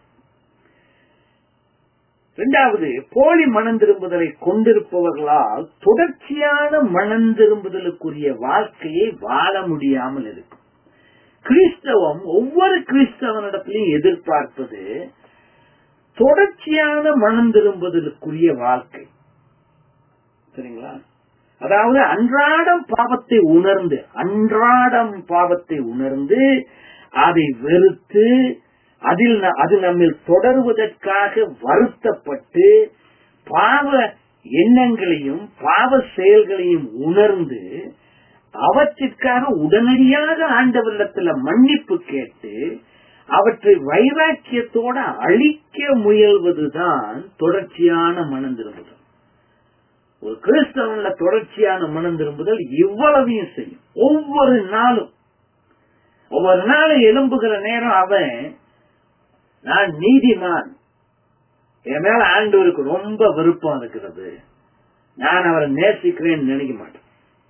[SPEAKER 1] இரண்டாவது போலி மனம் திரும்புதலை கொண்டிருப்பவர்களால் தொடர்ச்சியான மனம் திரும்புதலுக்குரிய வாழ்க்கையை வாழ முடியாமல் இருக்கும் கிறிஸ்தவம் ஒவ்வொரு கிறிஸ்தவனிடத்திலையும் எதிர்பார்ப்பது தொடர்ச்சியான மனம் திரும்புதலுக்குரிய வாழ்க்கை சரிங்களா அதாவது அன்றாடம் பாவத்தை உணர்ந்து அன்றாடம் பாவத்தை உணர்ந்து அதை வெறுத்து அதில் ந- அது நம்மில் தொடருவதற்காக வருத்தப்பட்டு பாவ எண்ணங்களையும் பாவ செயல்களையும் உணர்ந்து அவற்றிற்காக உடனடியாக ஆண்டவரிடத்துல மன்னிப்பு கேட்டு அவற்றை வைராக்கியத்தோட அழிக்க முயல்வதுதான் தொடர்ச்சியான மனம் திரும்புதல் ஒரு கிறிஸ்தவன்ல தொடர்ச்சியான மனம் திரும்புதல் இவ்வளவையும் செய்யும் ஒவ்வொரு நாளும் ஒவ்வொரு நாளும் எழும்புகிற நேரம் அவன் நான் நீதிமான் என் மேல ஆண்டவருக்கு ரொம்ப விருப்பம் இருக்கிறது நான் அவரை நேசிக்கிறேன்னு நினைக்க மாட்டேன்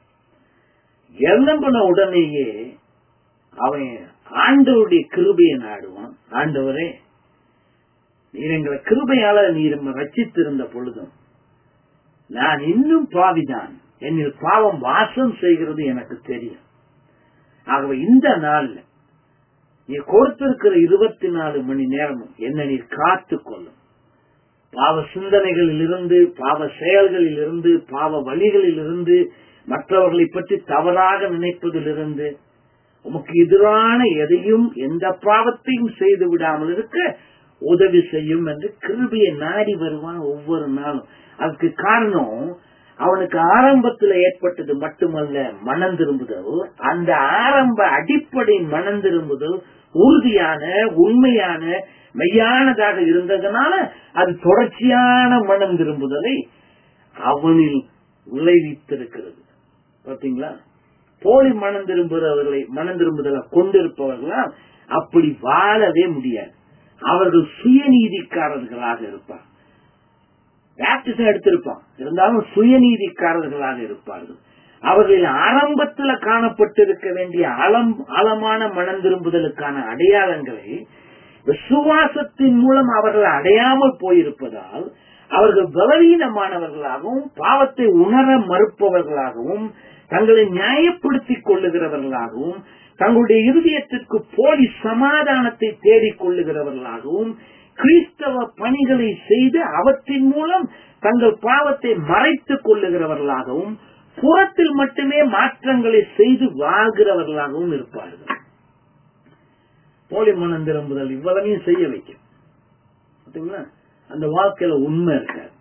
[SPEAKER 1] எழும்பின உடனேயே அவன் ஆண்டவருடைய கிருபையை நாடுவான் ஆண்டவரே நீர் எங்களை கிருபையால நீர் நம்மை ரட்சித்திருந்த பொழுதும் நான் இன்னும் பாவிதான் என்னில் பாவம் வாசம் செய்கிறது எனக்கு தெரியும் ஆகவே இந்த நாள்ல நீ கொடுத்திருக்கிற இருபத்தி நாலு மணி நேரமும் என்ன நீர் காத்துக் கொள்ளும் பாவ சிந்தனைகளில் இருந்து பாவ செயல்களில் இருந்து பாவ வழிகளில் இருந்து மற்றவர்களை பற்றி தவறாக நினைப்பதிலிருந்து உமக்கு எதிரான எதையும் எந்த பாவத்தையும் செய்து விடாமல் இருக்க உதவி செய்யும் என்று கிருபியை நாடி வருவான் ஒவ்வொரு நாளும் அதுக்கு காரணம் அவனுக்கு ஆரம்பத்தில் ஏற்பட்டது மட்டுமல்ல மனம் திரும்புதல் அந்த ஆரம்ப அடிப்படை மனம் திரும்புதல் உறுதியான உண்மையான மெய்யானதாக இருந்ததுனால அது தொடர்ச்சியான மனம் திரும்புதலை அவனில் விளைவித்திருக்கிறது பாத்தீங்களா போலி மனம் திரும்புகிறவர்களை மனம் திரும்புதலை கொண்டிருப்பவர்களால் அப்படி வாழவே முடியாது அவர்கள் சுயநீதிக்காரர்களாக இருப்பார் பேப்டிசம் எடுத்திருப்பான் இருந்தாலும் சுயநீதிக்காரர்களாக இருப்பார்கள் அவர்களின் ஆரம்பத்தில் காணப்பட்டிருக்க வேண்டிய ஆழம் ஆழமான மனம் திரும்புதலுக்கான அடையாளங்களை விசுவாசத்தின் மூலம் அவர்கள் அடையாமல் போயிருப்பதால் அவர்கள் பலவீனமானவர்களாகவும் பாவத்தை உணர மறுப்பவர்களாகவும் தங்களை நியாயப்படுத்திக் கொள்ளுகிறவர்களாகவும் தங்களுடைய இருதயத்திற்கு போலி சமாதானத்தை தேடிக் கொள்ளுகிறவர்களாகவும் கிறிஸ்தவ பணிகளை செய்து அவற்றின் மூலம் தங்கள் பாவத்தை மறைத்துக் கொள்ளுகிறவர்களாகவும் புறத்தில் மட்டுமே மாற்றங்களை செய்து வாழ்கிறவர்களாகவும் இருப்பார்கள் போலி மனம் திரும்புதல் இவ்வளவையும் செய்ய வைக்கும் பார்த்தீங்களா அந்த வாழ்க்கையில உண்மை இருக்காது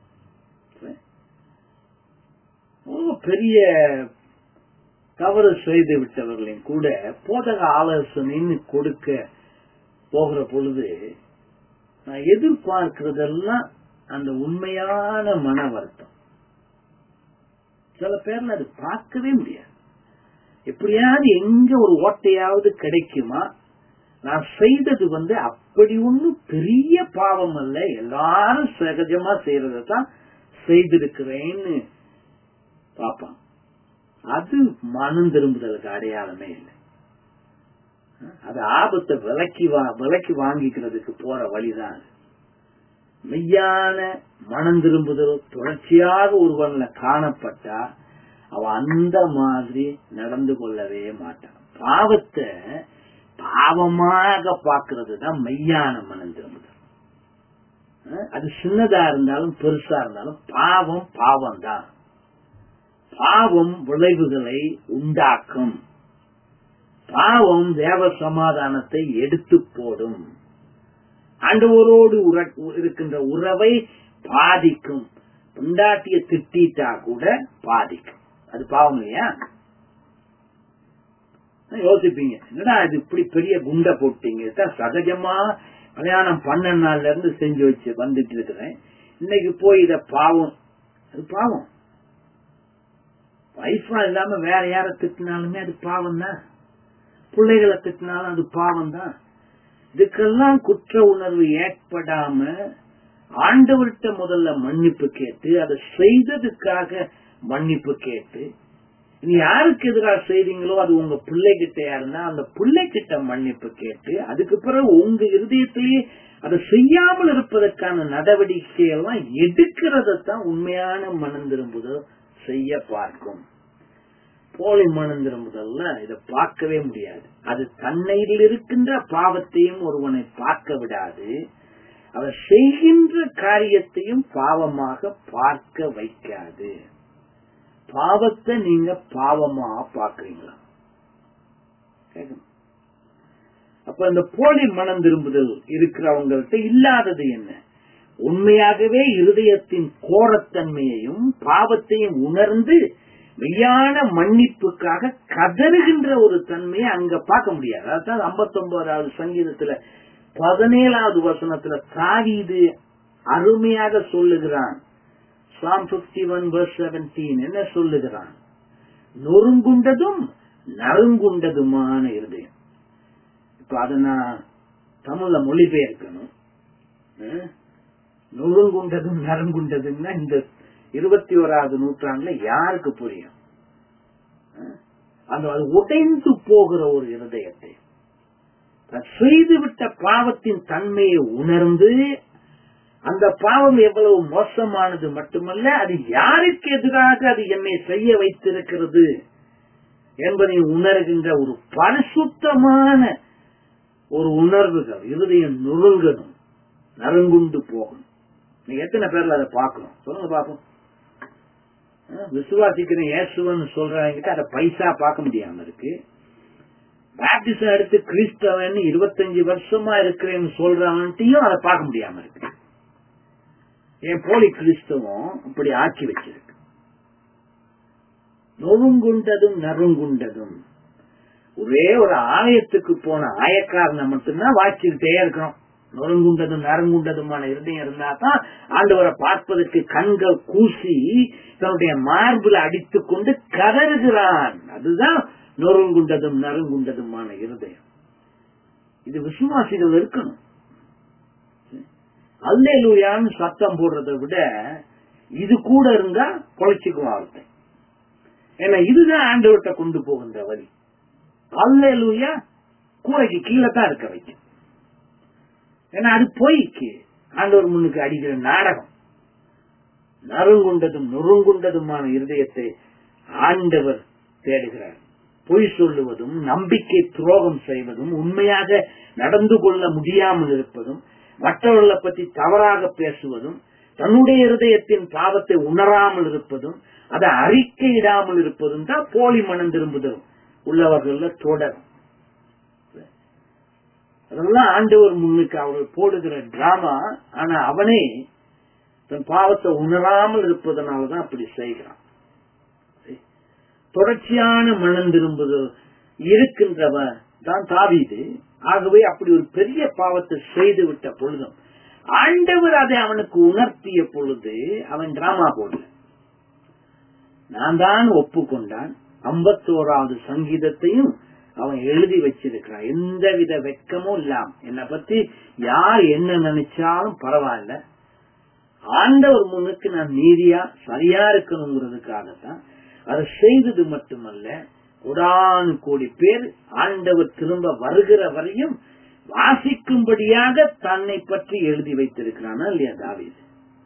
[SPEAKER 1] பெரிய தவறு செய்து விட்டவர்களையும் கூட போதக ஆலோசனைன்னு கொடுக்க போகிற பொழுது நான் எதிர்பார்க்கிறதெல்லாம் அந்த உண்மையான மன வருத்தம் சில பேர்ல அது பார்க்கவே முடியாது எப்படியாவது எங்க ஒரு ஓட்டையாவது கிடைக்குமா நான் செய்தது வந்து அப்படி ஒண்ணும் பெரிய பாவம் அல்ல எல்லாரும் சகஜமா செய்யறதான் செய்திருக்கிறேன்னு பாப்பான் அது மனம் திரும்புதலுக்கு அடையாளமே இல்லை அது ஆபத்தை விலக்கி வா விலக்கி வாங்கிக்கிறதுக்கு போற வழிதான் அது மெய்யான மனம் திரும்புதல் தொடர்ச்சியாக ஒருவன்ல காணப்பட்டா அவன் அந்த மாதிரி நடந்து கொள்ளவே மாட்டான் பாவத்தை பாவமாக பாக்குறது தான் மெய்யான மனம் திரும்புதல் அது சின்னதா இருந்தாலும் பெருசா இருந்தாலும் பாவம் பாவம் தான் பாவம் விளைவுகளை உண்டாக்கும் பாவம் தேவ சமாதானத்தை எடுத்து போடும் ஆண்டவரோடு இருக்கின்ற உறவை பாதிக்கும் பொண்டாட்டிய திட்டா கூட பாதிக்கும் அது பாவம் இல்லையா யோசிப்பீங்க என்னடா இது இப்படி பெரிய குண்டை போட்டீங்க சகஜமா கல்யாணம் பண்ண நாள்ல இருந்து செஞ்சு வச்சு வந்துட்டு இருக்கிறேன் இன்னைக்கு போய் இத பாவம் அது பாவம் வைஃபா இல்லாம வேற யார திட்டினாலுமே அது பாவம் தான் பிள்ளைகளை திட்டினாலும் அது பாவம் தான் இதுக்கெல்லாம் குற்ற உணர்வு ஏற்படாம ஆண்டவர்கிட்ட முதல்ல மன்னிப்பு கேட்டு அதை செய்ததுக்காக மன்னிப்பு கேட்டு நீ யாருக்கு எதிராக செய்றீங்களோ அது உங்க பிள்ளைகிட்டயா இருந்தா அந்த பிள்ளைகிட்ட மன்னிப்பு கேட்டு அதுக்கு பிறகு உங்க இருதயத்திலேயே அதை செய்யாமல் இருப்பதற்கான நடவடிக்கை எல்லாம் எடுக்கிறதான் உண்மையான மனம் திரும்புதல் செய்ய பார்க்கும் போலி மனம் திரும்புதல்ல இதை பார்க்கவே முடியாது அது தன்னையில் இருக்கின்ற பாவத்தையும் ஒருவனை பார்க்க விடாது அவர் செய்கின்ற காரியத்தையும் பாவமாக பார்க்க வைக்காது பாவத்தை நீங்க பாவமா பாக்குறீங்களா அப்ப இந்த போலி மனம் திரும்புதல் இருக்கிறவங்கள்ட்ட இல்லாதது என்ன உண்மையாகவே இருதயத்தின் கோரத்தன்மையையும் பாவத்தையும் உணர்ந்து மெய்யான மன்னிப்புக்காக கதறுகின்ற ஒரு தன்மையை அங்க பார்க்க முடியாது அதான் ஐம்பத்தி ஒன்பதாவது சங்கீதத்துல பதினேழாவது வசனத்துல தாவீது அருமையாக சொல்லுகிறான் psalm fifty one verse seventeen என்ன சொல்லுகிறான் நொறுங்குண்டதும் நறுங்குண்டதுமான இருதயம் இப்ப அத நான் தமிழ்ல மொழிபெயர்க்கணும் நொறுங்குண்டதும் நறுங்குண்டதுன்னா இந்த இருபத்தி ஓராவது நூற்றாண்டுல யாருக்கு புரியும் அந்த அது உடைந்து போகிற ஒரு இருதயத்தை செய்துவிட்ட பாவத்தின் தன்மையை உணர்ந்து அந்த பாவம் எவ்வளவு மோசமானது மட்டுமல்ல அது யாருக்கு எதிராக அது என்னை செய்ய வைத்திருக்கிறது என்பதை உணர்கின்ற ஒரு பரிசுத்தமான ஒரு உணர்வுகள் இருதயம் நுழுங்கணும் நறுங்குண்டு போகணும் நீங்க எத்தனை பேர்ல அதை பார்க்கணும் சொல்லுங்க பாப்போம் விசுவாசிக்கிற இயேசுவன் சொல்றவங்க அதை பைசா பார்க்க முடியாம இருக்கு பேப்டிசம் எடுத்து கிறிஸ்தவன் இருபத்தஞ்சு வருஷமா இருக்கிறேன்னு சொல்றவன்ட்டையும் அதை பார்க்க முடியாம இருக்கு என் போலி கிறிஸ்தவம் அப்படி ஆக்கி வச்சிருக்கு நொறுங்குண்டதும் நறுங்குண்டதும் ஒரே ஒரு ஆலயத்துக்கு போன ஆயக்காரனை மட்டும்தான் வாய்ச்சிக்கிட்டே இருக்கிறோம் நொறுங்குண்டதும் நறுங்குண்டதுமான இருதயம் இருந்தா தான் ஆண்டவரை பார்ப்பதற்கு கண்கள் கூசி தன்னுடைய மார்புல அடித்துக் கொண்டு கதறுகிறான் அதுதான் நொறுங்குண்டதும் நறுங்குண்டதுமான இருதயம் இது விசுவாசிகள் இருக்கணும் அல்லேலூயான்னு சத்தம் போடுறதை விட இது கூட இருந்தா பொழைச்சிக்குவான் ஒருத்தன் ஏன்னா இதுதான் ஆண்டவர்கிட்ட கொண்டு போகின்ற வழி அல்லேலூயா கூரைக்கு கீழே தான் இருக்க வைக்கும் ஏன்னா அது பொய்க்கு ஆண்டவர் முன்னுக்கு அடிக்கிற நாடகம் நறுங்குண்டதும் நொறுங்குண்டதுமான இருதயத்தை ஆண்டவர் தேடுகிறார் பொய் சொல்லுவதும் நம்பிக்கை துரோகம் செய்வதும் உண்மையாக நடந்து கொள்ள முடியாமல் இருப்பதும் மற்றவர்களை பற்றி தவறாக பேசுவதும் தன்னுடைய இருதயத்தின் பாவத்தை உணராமல் இருப்பதும் அதை அறிக்கையிடாமல் இருப்பதும் தான் போலி மனம் திரும்புதல் உள்ளவர்கள் தொடரும் அதெல்லாம் ஆண்டவர் முன்னுக்கு அவர் போடுகிற டிராமா ஆனா அவனே தன் பாவத்தை உணராமல் இருப்பதனாலதான் அப்படி செய்கிறான் தொடர்ச்சியான மனம் திரும்புதல் இருக்கின்றவன் தான் தாவீது ஆகவே அப்படி ஒரு பெரிய பாவத்தை செய்து விட்ட பொழுதும் ஆண்டவர் அதை அவனுக்கு உணர்த்திய பொழுது அவன் டிராமா போடல நான் தான் ஒப்புக்கொண்டான் ஐம்பத்தோராவது சங்கீதத்தையும் அவன் எழுதி வச்சிருக்கிறான் எந்தவித வெக்கமும் இல்லாம என்னை பத்தி யார் என்ன நினைச்சாலும் பரவாயில்ல ஆண்டவர் முன்னுக்கு நான் நீதியா சரியா இருக்கணுங்கிறதுக்காகத்தான் அதை செய்தது மட்டுமல்ல கோடானு கோடி பேர் ஆண்டவர் திரும்ப வருகிற வரையும் வாசிக்கும்படியாக தன்னை பற்றி எழுதி வைத்திருக்கிறானா இல்லையா தாவீது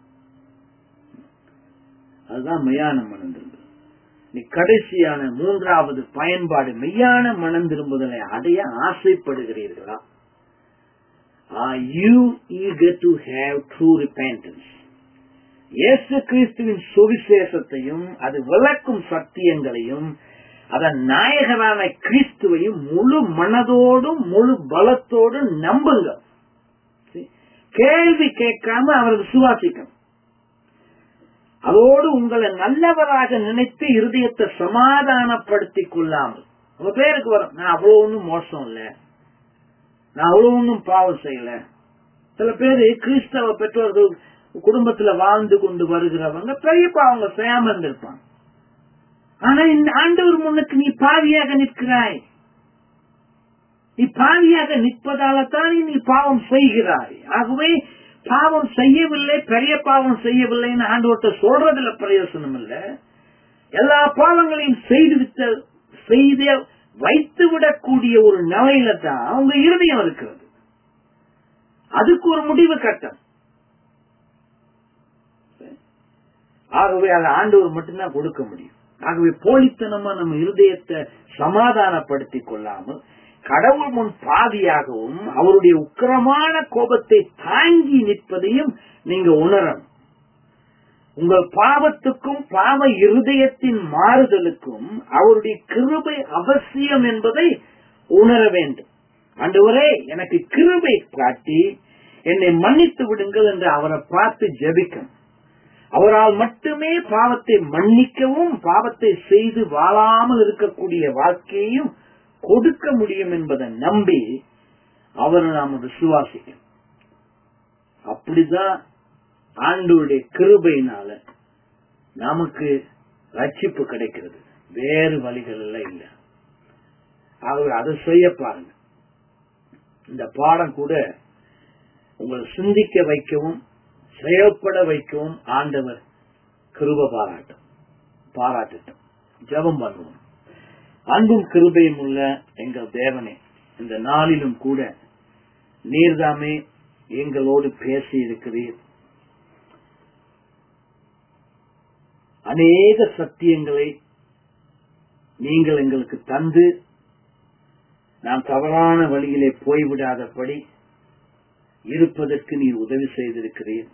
[SPEAKER 1] அதுதான் மெய்யான மனம் திரும்புதல் நீ கடைசியான மூன்றாவது பயன்பாடு மெய்யான மனம் திரும்புதலை அடைய ஆசைப்படுகிறீர்களா Are you eager to have true repentance? இயேசு கிறிஸ்துவின் சுவிசேஷத்தையும் அது விளக்கும் சத்தியங்களையும் அதன் நாயகரான கிறிஸ்துவையும் முழு மனதோடும் முழு பலத்தோடும் நம்புங்க கேள்வி கேட்காம அவர் விசுவாசிக்கணும் அதோடு உங்களை நல்லவராக நினைத்து இருதயத்தை சமாதானப்படுத்திக் கொள்ளாமல் உங்க பேருக்கு வரும் நான் அவ்வளவு ஒன்றும் மோசம் இல்ல நான் அவ்வளவு ஒன்றும் பாவம் செய்யல சில பேரு கிறிஸ்தவ பெற்றோர்கள் குடும்பத்துல வாழ்ந்து கொண்டு வருகிறவங்க பெரிய பாவங்க செய்யாம இருந்திருப்பாங்க ஆனா இந்த ஆண்டவர் முன்னுக்கு நீ பாவியாக நிற்கிறாய் நீ பாவியாக நிற்பதால தான் நீ பாவம் செய்கிறாய் ஆகவே பாவம் செய்யவில்லை பெரிய பாவம் செய்யவில்லைன்னு ஆண்டவர்கிட்ட சொல்றதுல பிரயோசனம் இல்ல எல்லா பாவங்களையும் செய்து விட்ட செய்து வைத்து விடக்கூடிய ஒரு நிலையில தான் அவங்க இருதயம் இருக்கிறது அதுக்கு ஒரு முடிவு கட்டம் ஆகவே அதை ஆண்டவர் மட்டும்தான் கொடுக்க முடியும் ஆகவே போலித்தனமா நம்ம இருதயத்தை சமாதானப்படுத்திக் கொள்ளாமல் கடவுள் முன் பாதியாகவும் அவருடைய உக்கிரமான கோபத்தை தாங்கி நிற்பதையும் நீங்க உணரணும் உங்கள் பாவத்துக்கும் பாவ இருதயத்தின் மாறுதலுக்கும் அவருடைய கிருபை அவசியம் என்பதை உணர வேண்டும் ஆண்டவரே எனக்கு கிருபை காட்டி என்னை மன்னித்து விடுங்கள் என்று அவரை பார்த்து ஜெபிக்கணும் அவரால் மட்டுமே பாவத்தை மன்னிக்கவும் பாவத்தை செய்து வாழாமல் இருக்கக்கூடிய வாழ்க்கையையும் கொடுக்க முடியும் என்பதை நம்பி அவரை நாம விசுவாசிக்கணும் அப்படிதான் ஆண்டோருடைய கிருபையினால நமக்கு ரட்சிப்பு கிடைக்கிறது வேறு வழிகள் எல்லாம் இல்ல ஆகவே அதை செய்ய பாருங்க இந்த பாடம் கூட உங்களை சிந்திக்க வைக்கவும் செயல்பட வைக்கவும் ஆண்டவர் கிருப பாராட்டும் பாராட்டட்டும் ஜபம் பண்ணுவோம் அன்பும் கிருபையும் உள்ள எங்கள் தேவனே இந்த நாளிலும் கூட நீர்தாமே எங்களோடு பேசி இருக்கிறீர் அநேக சத்தியங்களை நீங்கள் எங்களுக்கு தந்து நாம் தவறான வழியிலே போய்விடாதபடி இருப்பதற்கு நீர் உதவி செய்திருக்கிறீர்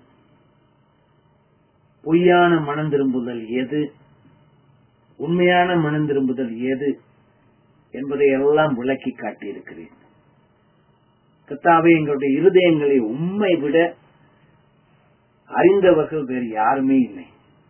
[SPEAKER 1] பொய்யான மனம் திரும்புதல் எது உண்மையான மனம் திரும்புதல் எது என்பதை எல்லாம் விளக்கி காட்டியிருக்கிறேன் கத்தாவே எங்களுடைய இருதயங்களை உண்மை விட அறிந்தவர்கள் வேறு யாருமே இல்லை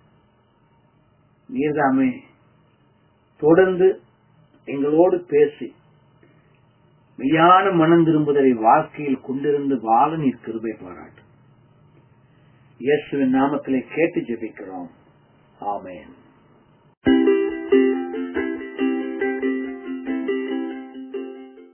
[SPEAKER 1] நீர்தாமே தொடர்ந்து எங்களோடு பேசி மெய்யான மனம் திரும்புதலை வாழ்க்கையில் கொண்டிருந்து வாழ நீர் கிருபை பாராட்டு இயேசுவின் நாமத்திலே கேட்டு ஜெபிக்கிறோம் ஆமேன்